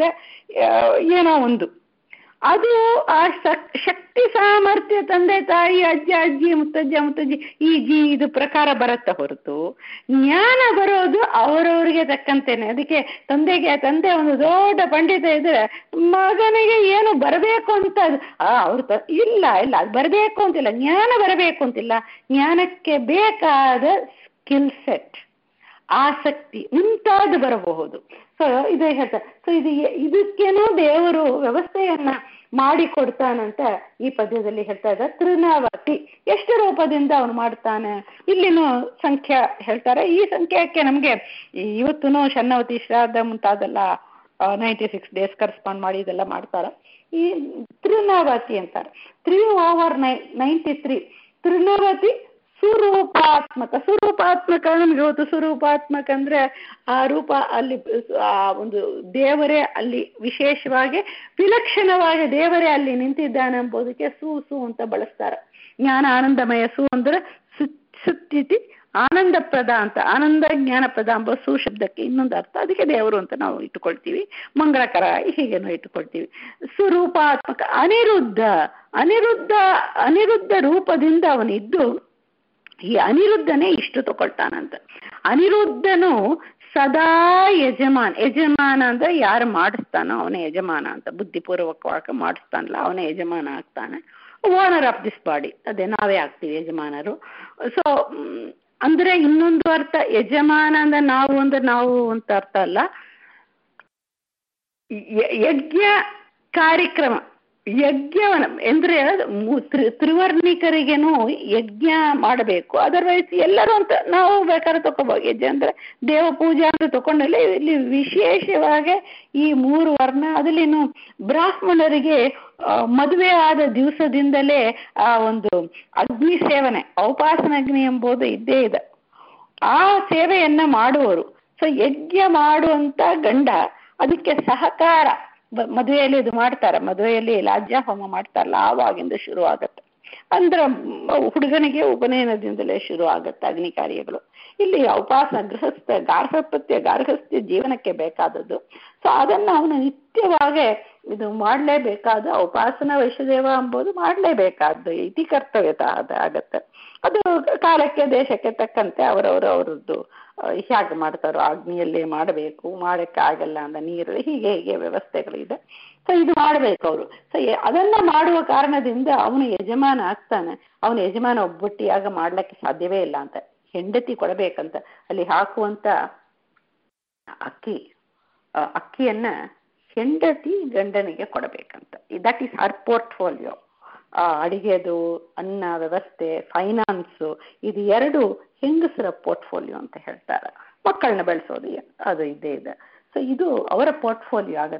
ಏನೋ ಒಂದು ಅದು ಆ ಶಕ್ತಿ ಸಾಮರ್ಥ್ಯ ತಂದೆ ತಾಯಿ ಅಜ್ಜ ಅಜ್ಜಿ ಮುತ್ತಜ್ಜ ಮುತ್ತಜ್ಜಿ ಈ ಜಿ ಇದು ಪ್ರಕಾರ ಬರುತ್ತೆ ಹೊರತು ಜ್ಞಾನ ಬರೋದು ಅವರವರಿಗೆ ತಕ್ಕಂತೇನೆ ಅದಕ್ಕೆ ತಂದೆಗೆ ತಂದೆ ಒಂದು ದೊಡ್ಡ ಪಂಡಿತ ಇದ್ರೆ ಮಗನಿಗೆ ಏನು ಬರಬೇಕು ಅಂತ ಅವ್ರು ಇಲ್ಲ ಇಲ್ಲ ಅದು ಬರಬೇಕು ಅಂತಿಲ್ಲ ಜ್ಞಾನ ಬರಬೇಕು ಅಂತಿಲ್ಲ ಜ್ಞಾನಕ್ಕೆ ಬೇಕಾದ ಸ್ಕಿಲ್ ಸೆಟ್ ಆಸಕ್ತಿ ಮುಂತಾದ ಬರಬಹುದು ಸೊ ಇದು ಹೇಳ್ತಾರೆ ಸೊ ಇದು ಇದಕ್ಕೇನೋ ದೇವರು ವ್ಯವಸ್ಥೆಯನ್ನ ಮಾಡಿ ಕೊಡ್ತಾನಂತ ಈ ಪದ್ಯದಲ್ಲಿ ಹೇಳ್ತಾ ಇದ್ದಾರೆ ತೃಣಾವತಿ ಎಷ್ಟು ರೂಪದಿಂದ ಅವನು ಮಾಡ್ತಾನೆ ಇಲ್ಲಿನೂ ಸಂಖ್ಯಾ ಹೇಳ್ತಾರೆ ಈ ಸಂಖ್ಯಾಕ್ಕೆ ನಮ್ಗೆ ಇವತ್ತೂ ಶನ್ನವತಿ ಶ್ರಾದ್ದ ಮುಂತಾದೆಲ್ಲ ನೈಂಟಿ ಸಿಕ್ಸ್ ಡೇಸ್ ಕರೆಸ್ಪಾಂಡ್ ಮಾಡಿ ಇದೆಲ್ಲ ಮಾಡ್ತಾರೆ ಈ ತೃಣಾವತಿ ಅಂತಾರೆ three over nine ninety three ತೃಣಾವತಿ ಸ್ವರೂಪಾತ್ಮಕ ಸ್ವರೂಪಾತ್ಮಕ ನಮ್ಗೆ ಇವತ್ತು ಸ್ವರೂಪಾತ್ಮಕ ಅಂದ್ರೆ ಆ ರೂಪ ಅಲ್ಲಿ ಆ ಒಂದು ದೇವರೇ ಅಲ್ಲಿ ವಿಶೇಷವಾಗಿ ವಿಲಕ್ಷಣವಾಗಿ ದೇವರೇ ಅಲ್ಲಿ ನಿಂತಿದ್ದಾನೆ ಎಂಬುದಕ್ಕೆ ಸು ಸು ಅಂತ ಬಳಸ್ತಾರೆ ಜ್ಞಾನ ಆನಂದಮಯ ಸು ಅಂದ್ರೆ ಸುತ್ತಿತಿ ಆನಂದಪ್ರದ ಅಂತ ಆನಂದ ಜ್ಞಾನಪ್ರದ ಎಂಬ ಸು ಶಬ್ದಕ್ಕೆ ಇನ್ನೊಂದು ಅರ್ಥ ಅದಕ್ಕೆ ದೇವರು ಅಂತ ನಾವು ಇಟ್ಟುಕೊಳ್ತೀವಿ ಮಂಗಳಕರ ಹೀಗೇನೋ ಇಟ್ಟುಕೊಳ್ತೀವಿ ಸ್ವರೂಪಾತ್ಮಕ ಅನಿರುದ್ಧ ಅನಿರುದ್ಧ ಅನಿರುದ್ಧ ರೂಪದಿಂದ ಅವನಿದ್ದು ಈ ಅನಿರುದ್ಧನೇ ಇಷ್ಟು ತಗೊಳ್ತಾನಂತ ಅನಿರುದ್ಧನು ಸದಾ ಯಜಮಾನ್ ಯಜಮಾನ ಅಂದ್ರೆ ಯಾರು ಮಾಡಿಸ್ತಾನೋ ಅವನೇ ಯಜಮಾನ ಅಂತ ಬುದ್ಧಿಪೂರ್ವಕವಾಗಿ ಮಾಡಿಸ್ತಾನಲ್ಲ ಅವನೇ ಯಜಮಾನ ಆಗ್ತಾನೆ ಓನರ್ ಆಫ್ ದಿಸ್ ಬಾಡಿ ಅದೇ ನಾವೇ ಆಗ್ತೀವಿ ಯಜಮಾನರು ಸೊ ಅಂದ್ರೆ ಇನ್ನೊಂದು ಅರ್ಥ ಯಜಮಾನ ಅಂದ್ರೆ ನಾವು ಅಂದ್ರೆ ನಾವು ಅಂತ ಅರ್ಥ ಅಲ್ಲ ಯಜ್ಞ ಕಾರ್ಯಕ್ರಮ ಯಜ್ಞವನ ಅಂದ್ರೆ ತ್ರಿವರ್ಣಿಕರಿಗೇನು ಯಜ್ಞ ಮಾಡಬೇಕು ಅದರ್ವೈಸ್ ಎಲ್ಲರೂ ಅಂತ ನಾವು ಬೇಕಾದ್ರೆ ತಗೋಬಹುದು ಯಜ್ಞ ಅಂದ್ರೆ ದೇವ ಪೂಜಾ ಅಂತ ತಕೊಂಡಲ್ಲಿ ಇಲ್ಲಿ ವಿಶೇಷವಾಗಿ ಈ ಮೂರು ವರ್ಣ ಅದರಲ್ಲಿನು ಬ್ರಾಹ್ಮಣರಿಗೆ ಮದುವೆ ಆದ ದಿವಸದಿಂದಲೇ ಆ ಒಂದು ಅಗ್ನಿ ಸೇವನೆ ಔಪಾಸನಾಗ್ನಿ ಎಂಬುದು ಇದ್ದೇ ಇದೆ ಆ ಸೇವೆಯನ್ನ ಮಾಡುವರು ಸೊ ಯಜ್ಞ ಮಾಡುವಂತ ಗಂಡ ಅದಕ್ಕೆ ಸಹಕಾರ ಮದುವೆಯಲ್ಲಿ ಇದು ಮಾಡ್ತಾರೆ ಮದುವೆಯಲ್ಲಿ ಲಾಜ್ಯ ಹೋಮ ಮಾಡ್ತಾರಲ್ಲ ಆವಾಗಿಂದ ಶುರು ಆಗತ್ತೆ ಅಂದ್ರೆ ಹುಡುಗನಿಗೆ ಉಪನಯನದಿಂದಲೇ ಶುರು ಆಗತ್ತೆ ಅಗ್ನಿ ಕಾರ್ಯಗಳು ಇಲ್ಲಿ ಉಪಾಸನ ಗೃಹಸ್ಥ ಗಾರ್ಹಪತ್ಯ ಗಾರ್ಹಸ್ಥ್ಯ ಜೀವನಕ್ಕೆ ಬೇಕಾದದ್ದು ಸೊ ಅದನ್ನ ಅವನು ನಿತ್ಯವಾಗಿ ಇದು ಮಾಡಲೇಬೇಕಾದ ಉಪಾಸನ ವೈಶ್ಯದೇವ ಎಂಬುದು ಮಾಡಲೇಬೇಕಾದ್ದು ಇತಿ ಕರ್ತವ್ಯತ ಅದ ಆಗತ್ತೆ ಅದು ಕಾಲಕ್ಕೆ ದೇಶಕ್ಕೆ ತಕ್ಕಂತೆ ಅವರವರು ಅವರದ್ದು ಹೇಗೆ ಮಾಡ್ತಾರೋ ಅಗ್ನಿಯಲ್ಲೇ ಮಾಡಬೇಕು ಮಾಡಕ್ಕೆ ಆಗಲ್ಲ ಅಂತ ನೀರು ಹೀಗೆ ಹೀಗೆ ವ್ಯವಸ್ಥೆಗಳಿದೆ ಸೊ ಇದು ಮಾಡ್ಬೇಕು ಅವರು ಸೊ ಅದನ್ನ ಮಾಡುವ ಕಾರಣದಿಂದ ಅವನು ಯಜಮಾನ ಆಗ್ತಾನೆ ಅವನು ಯಜಮಾನ ಒಬ್ಬೊಟ್ಟಿಯಾಗ ಮಾಡ್ಲಿಕ್ಕೆ ಸಾಧ್ಯವೇ ಇಲ್ಲ ಅಂತ ಹೆಂಡತಿ ಕೊಡಬೇಕಂತ ಅಲ್ಲಿ ಹಾಕುವಂತ ಅಕ್ಕಿ ಅಕ್ಕಿಯನ್ನ ಹೆಂಡತಿ ಗಂಡನಿಗೆ ಕೊಡಬೇಕಂತ ದಟ್ ಈಸ್ ಹರ್ ಪೋರ್ಟ್ಫೋಲಿಯೋ ಅಡಿಗೆದು ಅನ್ನ ವ್ಯವಸ್ಥೆ ಫೈನಾನ್ಸು ಇದು ಎರಡು ಹೆಂಗಸರ ಪೋರ್ಟ್ಫೋಲಿಯೋ ಅಂತ ಹೇಳ್ತಾರೆ ಮಕ್ಕಳನ್ನ ಬೆಳೆಸೋದು ಅದು ಇದ್ದೇ ಇದೆ ಸೊ ಇದು ಅವರ ಪೋರ್ಟ್ಫೋಲಿಯೋ ಆಗತ್ತೆ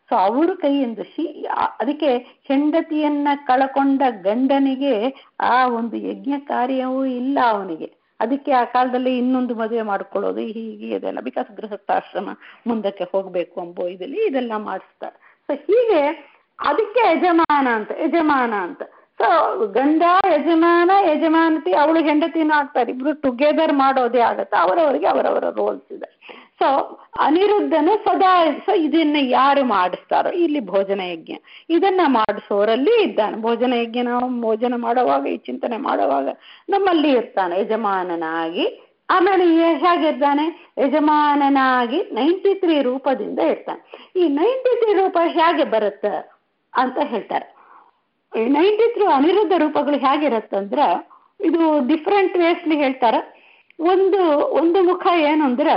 ಸೊ ಅವರು ಕೈಯಿಂದ ಶಿ ಅದಕ್ಕೆ ಹೆಂಡತಿಯನ್ನ ಕಳಕೊಂಡ ಗಂಡನಿಗೆ ಆ ಒಂದು ಯಜ್ಞ ಕಾರ್ಯವೂ ಇಲ್ಲ ಅವನಿಗೆ ಅದಕ್ಕೆ ಆ ಕಾಲದಲ್ಲಿ ಇನ್ನೊಂದು ಮದುವೆ ಮಾಡ್ಕೊಳ್ಳೋದು ಹೀಗೆ ಇದೆಲ್ಲ ಬಿಕಾಸ್ ಗೃಹಸ್ಥಾಶ್ರಮ ಮುಂದಕ್ಕೆ ಹೋಗ್ಬೇಕು ಎಂಬೋ ಇದರಲ್ಲಿ ಇದೆಲ್ಲ ಮಾಡಿಸ್ತಾರೆ ಸೊ ಹೀಗೆ ಅದಕ್ಕೆ ಯಜಮಾನ ಅಂತ ಯಜಮಾನ ಅಂತ ಸೊ ಗಂಡ ಯಜಮಾನ ಯಜಮಾನತಿ ಅವಳು ಹೆಂಡತಿನೂ ಆಗ್ತಾರೆ ಇಬ್ರು ಟುಗೆದರ್ ಮಾಡೋದೇ ಆಗತ್ತೆ ಅವರವರಿಗೆ ಅವರವರ ರೋಲ್ಸ್ ಇದೆ ಸೊ ಅನಿರುದ್ಧನು ಸದಾ ಸೊ ಇದನ್ನ ಯಾರು ಮಾಡಿಸ್ತಾರೋ ಇಲ್ಲಿ ಭೋಜನ ಯಜ್ಞ ಇದನ್ನ ಮಾಡಿಸೋರಲ್ಲಿ ಇದ್ದಾನೆ ಭೋಜನ ಯಜ್ಞ ನಾವು ಭೋಜನ ಮಾಡುವಾಗ ಈ ಚಿಂತನೆ ಮಾಡುವಾಗ ನಮ್ಮಲ್ಲಿ ಇರ್ತಾನೆ ಯಜಮಾನನಾಗಿ ಆಮೇಲೆ ಹೇಗಿರ್ತಾನೆ ಯಜಮಾನನಾಗಿ ನೈಂಟಿ ತ್ರೀ ರೂಪದಿಂದ ಇರ್ತಾನೆ ಈ ನೈಂಟಿ ತ್ರೀ ರೂಪ ಹೇಗೆ ಬರುತ್ತೆ ಅಂತ ಹೇಳ್ತಾರೆ ಈ ನೈಂಟಿ ತ್ರೀ ಅನಿರುದ್ಧ ರೂಪಗಳು ಹೇಗಿರತ್ತಂದ್ರ ಇದು ಡಿಫ್ರೆಂಟ್ ವೇಸ್ಲಿ ಹೇಳ್ತಾರೆ ಒಂದು ಒಂದು ಮುಖ ಏನು ಅಂದ್ರೆ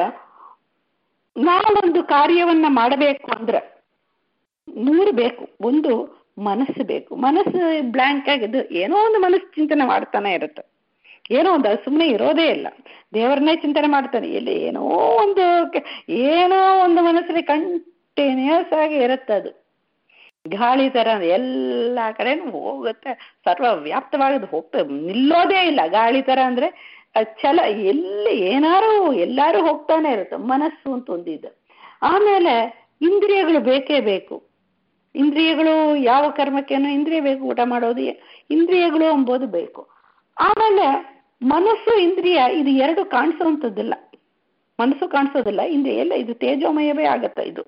ನಾವೊಂದು ಕಾರ್ಯವನ್ನ ಮಾಡಬೇಕು ಅಂದ್ರೆ ಮೂರು ಬೇಕು ಒಂದು ಮನಸ್ಸು ಬೇಕು ಮನಸ್ಸು ಬ್ಲ್ಯಾಂಕ್ ಆಗಿದ್ದು ಏನೋ ಒಂದು ಮನಸ್ಸು ಚಿಂತನೆ ಮಾಡ್ತಾನೆ ಇರುತ್ತೆ ಏನೋ ಒಂದು ಅದು ಸುಮ್ಮನೆ ಇರೋದೇ ಇಲ್ಲ ದೇವರನ್ನೇ ಚಿಂತನೆ ಮಾಡ್ತಾನೆ ಇಲ್ಲಿ ಏನೋ ಒಂದು ಏನೋ ಒಂದು ಮನಸ್ಸಲ್ಲಿ ಕಂಟಿನ್ಯೂಸ್ ಆಗಿ ಇರುತ್ತೆ ಅದು ಗಾಳಿ ತರ ಎಲ್ಲ ಕಡೆನೂ ಹೋಗುತ್ತೆ ಸರ್ವ ವ್ಯಾಪ್ತವಾಗದು ಹೋಗ್ತದೆ ನಿಲ್ಲೋದೇ ಇಲ್ಲ ಗಾಳಿ ತರ ಅಂದ್ರೆ ಛಲ ಎಲ್ಲಿ ಏನಾರು ಎಲ್ಲಾರು ಹೋಗ್ತಾನೆ ಇರುತ್ತೆ ಮನಸ್ಸು ಅಂತ ಒಂದಿದೆ ಆಮೇಲೆ ಇಂದ್ರಿಯಗಳು ಬೇಕೇ ಬೇಕು ಇಂದ್ರಿಯಗಳು ಯಾವ ಕರ್ಮಕ್ಕೇನೋ ಇಂದ್ರಿಯ ಬೇಕು ಊಟ ಮಾಡೋದು ಇಂದ್ರಿಯಗಳು ಎಂಬುದು ಬೇಕು ಆಮೇಲೆ ಮನಸ್ಸು ಇಂದ್ರಿಯ ಇದು ಎರಡು ಕಾಣಿಸುವಂಥದ್ದಿಲ್ಲ ಮನಸ್ಸು ಕಾಣಿಸೋದಿಲ್ಲ ಇಂದ್ರಿಯ ಎಲ್ಲ ಇದು ತೇಜೋಮಯವೇ ಆಗತ್ತೆ ಇದು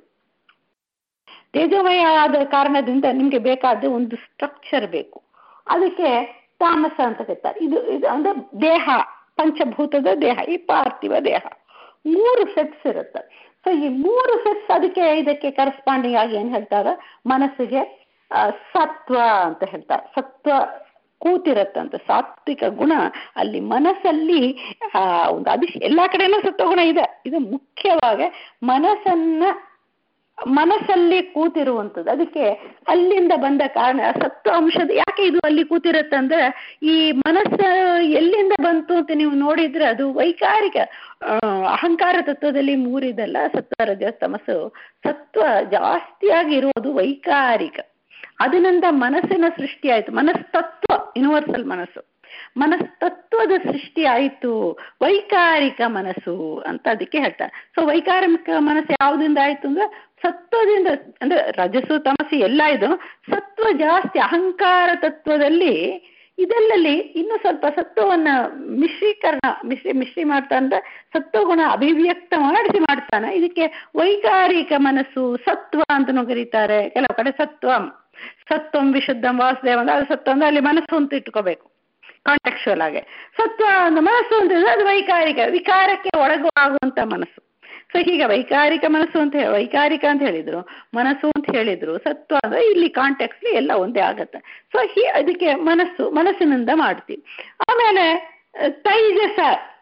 ತೇಜೋಮಯ ಆದ ಕಾರಣದಿಂದ ನಿಮ್ಗೆ ಬೇಕಾದ ಒಂದು ಸ್ಟ್ರಕ್ಚರ್ ಬೇಕು ಅದಕ್ಕೆ ತಾಮಸ ಅಂತ ಕರೀತಾರೆ ಇದು ಇದು ಅಂದ್ರೆ ದೇಹ ಪಂಚಭೂತದ ದೇಹ ಈ ಪಾರ್ಥಿವ ದೇಹ ಮೂರು ಸೆಟ್ಸ್ ಇರುತ್ತೆ ಸೊ ಈ ಮೂರು ಸೆಟ್ಸ್ ಅದಕ್ಕೆ ಇದಕ್ಕೆ ಕರೆಸ್ಪಾಂಡಿಂಗ್ ಆಗಿ ಏನ್ ಹೇಳ್ತಾರೆ ಮನಸ್ಸಿಗೆ ಸತ್ವ ಅಂತ ಹೇಳ್ತಾರೆ ಸತ್ವ ಕೂತಿರತ್ತಂತೆ ಸಾತ್ವಿಕ ಗುಣ ಅಲ್ಲಿ ಮನಸ್ಸಲ್ಲಿ ಆ ಒಂದು ಅದಿಶ್ ಎಲ್ಲಾ ಕಡೆನೂ ಸತ್ವಗುಣ ಇದೆ ಇದು ಮುಖ್ಯವಾಗಿ ಮನಸ್ಸನ್ನ ಮನಸ್ಸಲ್ಲಿ ಕೂತಿರುವಂಥದ್ದು ಅದಕ್ಕೆ ಅಲ್ಲಿಂದ ಬಂದ ಕಾರಣ ಸತ್ವ ಅಂಶದ ಯಾಕೆ ಇದು ಅಲ್ಲಿ ಕೂತಿರುತ್ತೆ ಅಂದ್ರೆ ಈ ಮನಸ್ಸು ಎಲ್ಲಿಂದ ಬಂತು ಅಂತ ನೀವು ನೋಡಿದ್ರೆ ಅದು ವೈಕಾರಿಕ ಅಹಂಕಾರ ತತ್ವದಲ್ಲಿ ಮೂರಿದಲ್ಲ ಸತ್ವ ರಜ ತಮಸ್ಸು ಸತ್ವ ಜಾಸ್ತಿಯಾಗಿ ಇರೋದು ವೈಕಾರಿಕ ಅದರಿಂದ ಮನಸ್ಸಿನ ಸೃಷ್ಟಿ ಆಯ್ತು ಮನಸ್ತತ್ವ ಯೂನಿವರ್ಸಲ್ ಮನಸ್ಸು ಮನಸ್ತತ್ವದ ಸೃಷ್ಟಿ ಆಯಿತು ವೈಕಾರಿಕ ಮನಸ್ಸು ಅಂತ ಅದಕ್ಕೆ ಹೇಳ್ತಾರೆ ಸೊ ವೈಕಾರಿಕ ಮನಸ್ಸು ಯಾವುದರಿಂದ ಆಯ್ತು ಅಂದ್ರೆ ಸತ್ವದಿಂದ ಅಂದ್ರೆ ರಜಸ್ಸು ತಮಸ್ಸು ಎಲ್ಲ ಇದು ಸತ್ವ ಜಾಸ್ತಿ ಅಹಂಕಾರ ತತ್ವದಲ್ಲಿ ಇದೆಲ್ಲಲ್ಲಿ ಇನ್ನು ಸ್ವಲ್ಪ ಸತ್ವವನ್ನ ಮಿಶ್ರೀಕರಣ ಮಿಶ್ರಿ ಮಿಶ್ರಿ ಮಾಡ್ತಾ ಅಂದ್ರೆ ಸತ್ವಗುಣ ಅಭಿವ್ಯಕ್ತ ಮಾಡಿಸಿ ಮಾಡ್ತಾನೆ ಇದಕ್ಕೆ ವೈಕಾರಿಕ ಮನಸ್ಸು ಸತ್ವ ಅಂತನೂ ಕರೀತಾರೆ ಕೆಲವು ಕಡೆ ಸತ್ವಂ ಸತ್ವಂ ವಿಶುದ್ಧಂ ವಾಸುದೇವ ಅಂದ್ರೆ ಅದು ಸತ್ವ ಅಂದ್ರೆ ಅಲ್ಲಿ ಮನಸ್ಸು ಅಂತ ಇಟ್ಕೋಬೇಕು ಕಾಂಟೆಕ್ಚುವಲ್ ಆಗಿ ಸತ್ವ ಅಂದ್ರೆ ಮನಸ್ಸು ಅಂತ ಅದು ವೈಕಾರಿಕ ವಿಕಾರಕ್ಕೆ ಒಳಗು ಆಗುವಂತ ಮನಸ್ಸು ಸೊ ಹೀಗೆ ವೈಕಾರಿಕ ಮನಸ್ಸು ಅಂತ ವೈಕಾರಿಕ ಅಂತ ಹೇಳಿದ್ರು ಮನಸ್ಸು ಅಂತ ಹೇಳಿದ್ರು ಸತ್ವ ಅಂದ್ರೆ ಇಲ್ಲಿ ಕಾಂಟೆಕ್ಸ್ ಎಲ್ಲ ಒಂದೇ ಆಗತ್ತೆ ಸೊ ಹೀ ಅದಕ್ಕೆ ಮನಸ್ಸು ಮನಸ್ಸಿನಿಂದ ಮಾಡ್ತೀವಿ ಆಮೇಲೆ ತೈಜಸ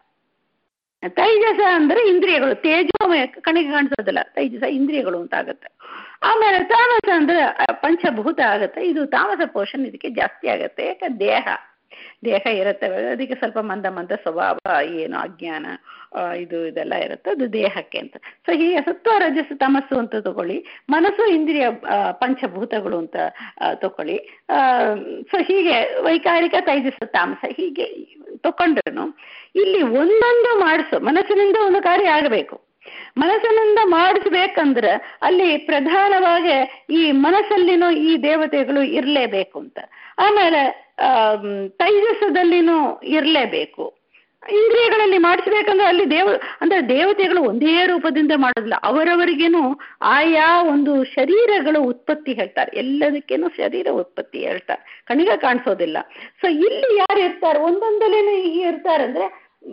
ತೈಜಸ ಅಂದ್ರೆ ಇಂದ್ರಿಯಗಳು ತೇಜೋಮಯ ಕಣಿಗೆ ಕಾಣಿಸೋದಿಲ್ಲ ತೈಜಸ ಇಂದ್ರಿಯಗಳು ಅಂತ ಆಗತ್ತೆ ಆಮೇಲೆ ತಾಮಸ ಅಂದ್ರೆ ಪಂಚಭೂತ ಆಗತ್ತೆ ಇದು ತಾಮಸ ಪೋಷನ್ ಇದಕ್ಕೆ ಜಾಸ್ತಿ ಆಗತ್ತೆ ಯಾಕೆ ದೇಹ ದೇಹ ಇರುತ್ತೆ ಅದಕ್ಕೆ ಸ್ವಲ್ಪ ಮಂದ ಮಂದ ಸ್ವಭಾವ ಏನು ಅಜ್ಞಾನ ಇದು ಇದೆಲ್ಲ ಇರುತ್ತೆ ಅದು ದೇಹಕ್ಕೆ ಅಂತ ಸೊ ಹೀಗೆ ಸತ್ವ ರಜಸ್ಸು ತಮಸ್ಸು ಅಂತ ತಗೊಳ್ಳಿ ಮನಸ್ಸು ಇಂದ್ರಿಯ ಪಂಚಭೂತಗಳು ಅಂತ ತಗೊಳ್ಳಿ ಸೊ ಹೀಗೆ ವೈಕಾರಿಕ ತೈಜಸ್ಸು ತಾಮಸ ಹೀಗೆ ತಕೊಂಡ್ರು ಇಲ್ಲಿ ಒಂದೊಂದು ಮಾಡಿಸು ಮನಸ್ಸಿನಿಂದ ಒಂದು ಕಾರ್ಯ ಆಗಬೇಕು ಮನಸ್ಸಿನಿಂದ ಮಾಡಿಸ್ಬೇಕಂದ್ರೆ ಅಲ್ಲಿ ಪ್ರಧಾನವಾಗಿ ಈ ಮನಸ್ಸಲ್ಲಿನೂ ಈ ದೇವತೆಗಳು ಇರಲೇಬೇಕು ಅಂತ ಆಮೇಲೆ ತೈಜಸ್ಸದಲ್ಲಿನೂ ಇರಲೇಬೇಕು ಇಂದ್ರಿಯಗಳಲ್ಲಿ ಮಾಡಿಸ್ಬೇಕಂದ್ರೆ ಅಲ್ಲಿ ದೇವ ಅಂದ್ರೆ ದೇವತೆಗಳು ಒಂದೇ ರೂಪದಿಂದ ಮಾಡೋದಿಲ್ಲ ಅವರವರಿಗೇನು ಆಯಾ ಒಂದು ಶರೀರಗಳು ಉತ್ಪತ್ತಿ ಹೇಳ್ತಾರೆ ಎಲ್ಲದಕ್ಕೇನು ಶರೀರ ಉತ್ಪತ್ತಿ ಹೇಳ್ತಾರೆ ಕಣಿಗ ಕಾಣಿಸೋದಿಲ್ಲ ಸೊ ಇಲ್ಲಿ ಯಾರು ಇರ್ತಾರೆ ಒಂದೊಂದಲೇನೆ ಇರ್ತಾರೆ ಅಂದ್ರೆ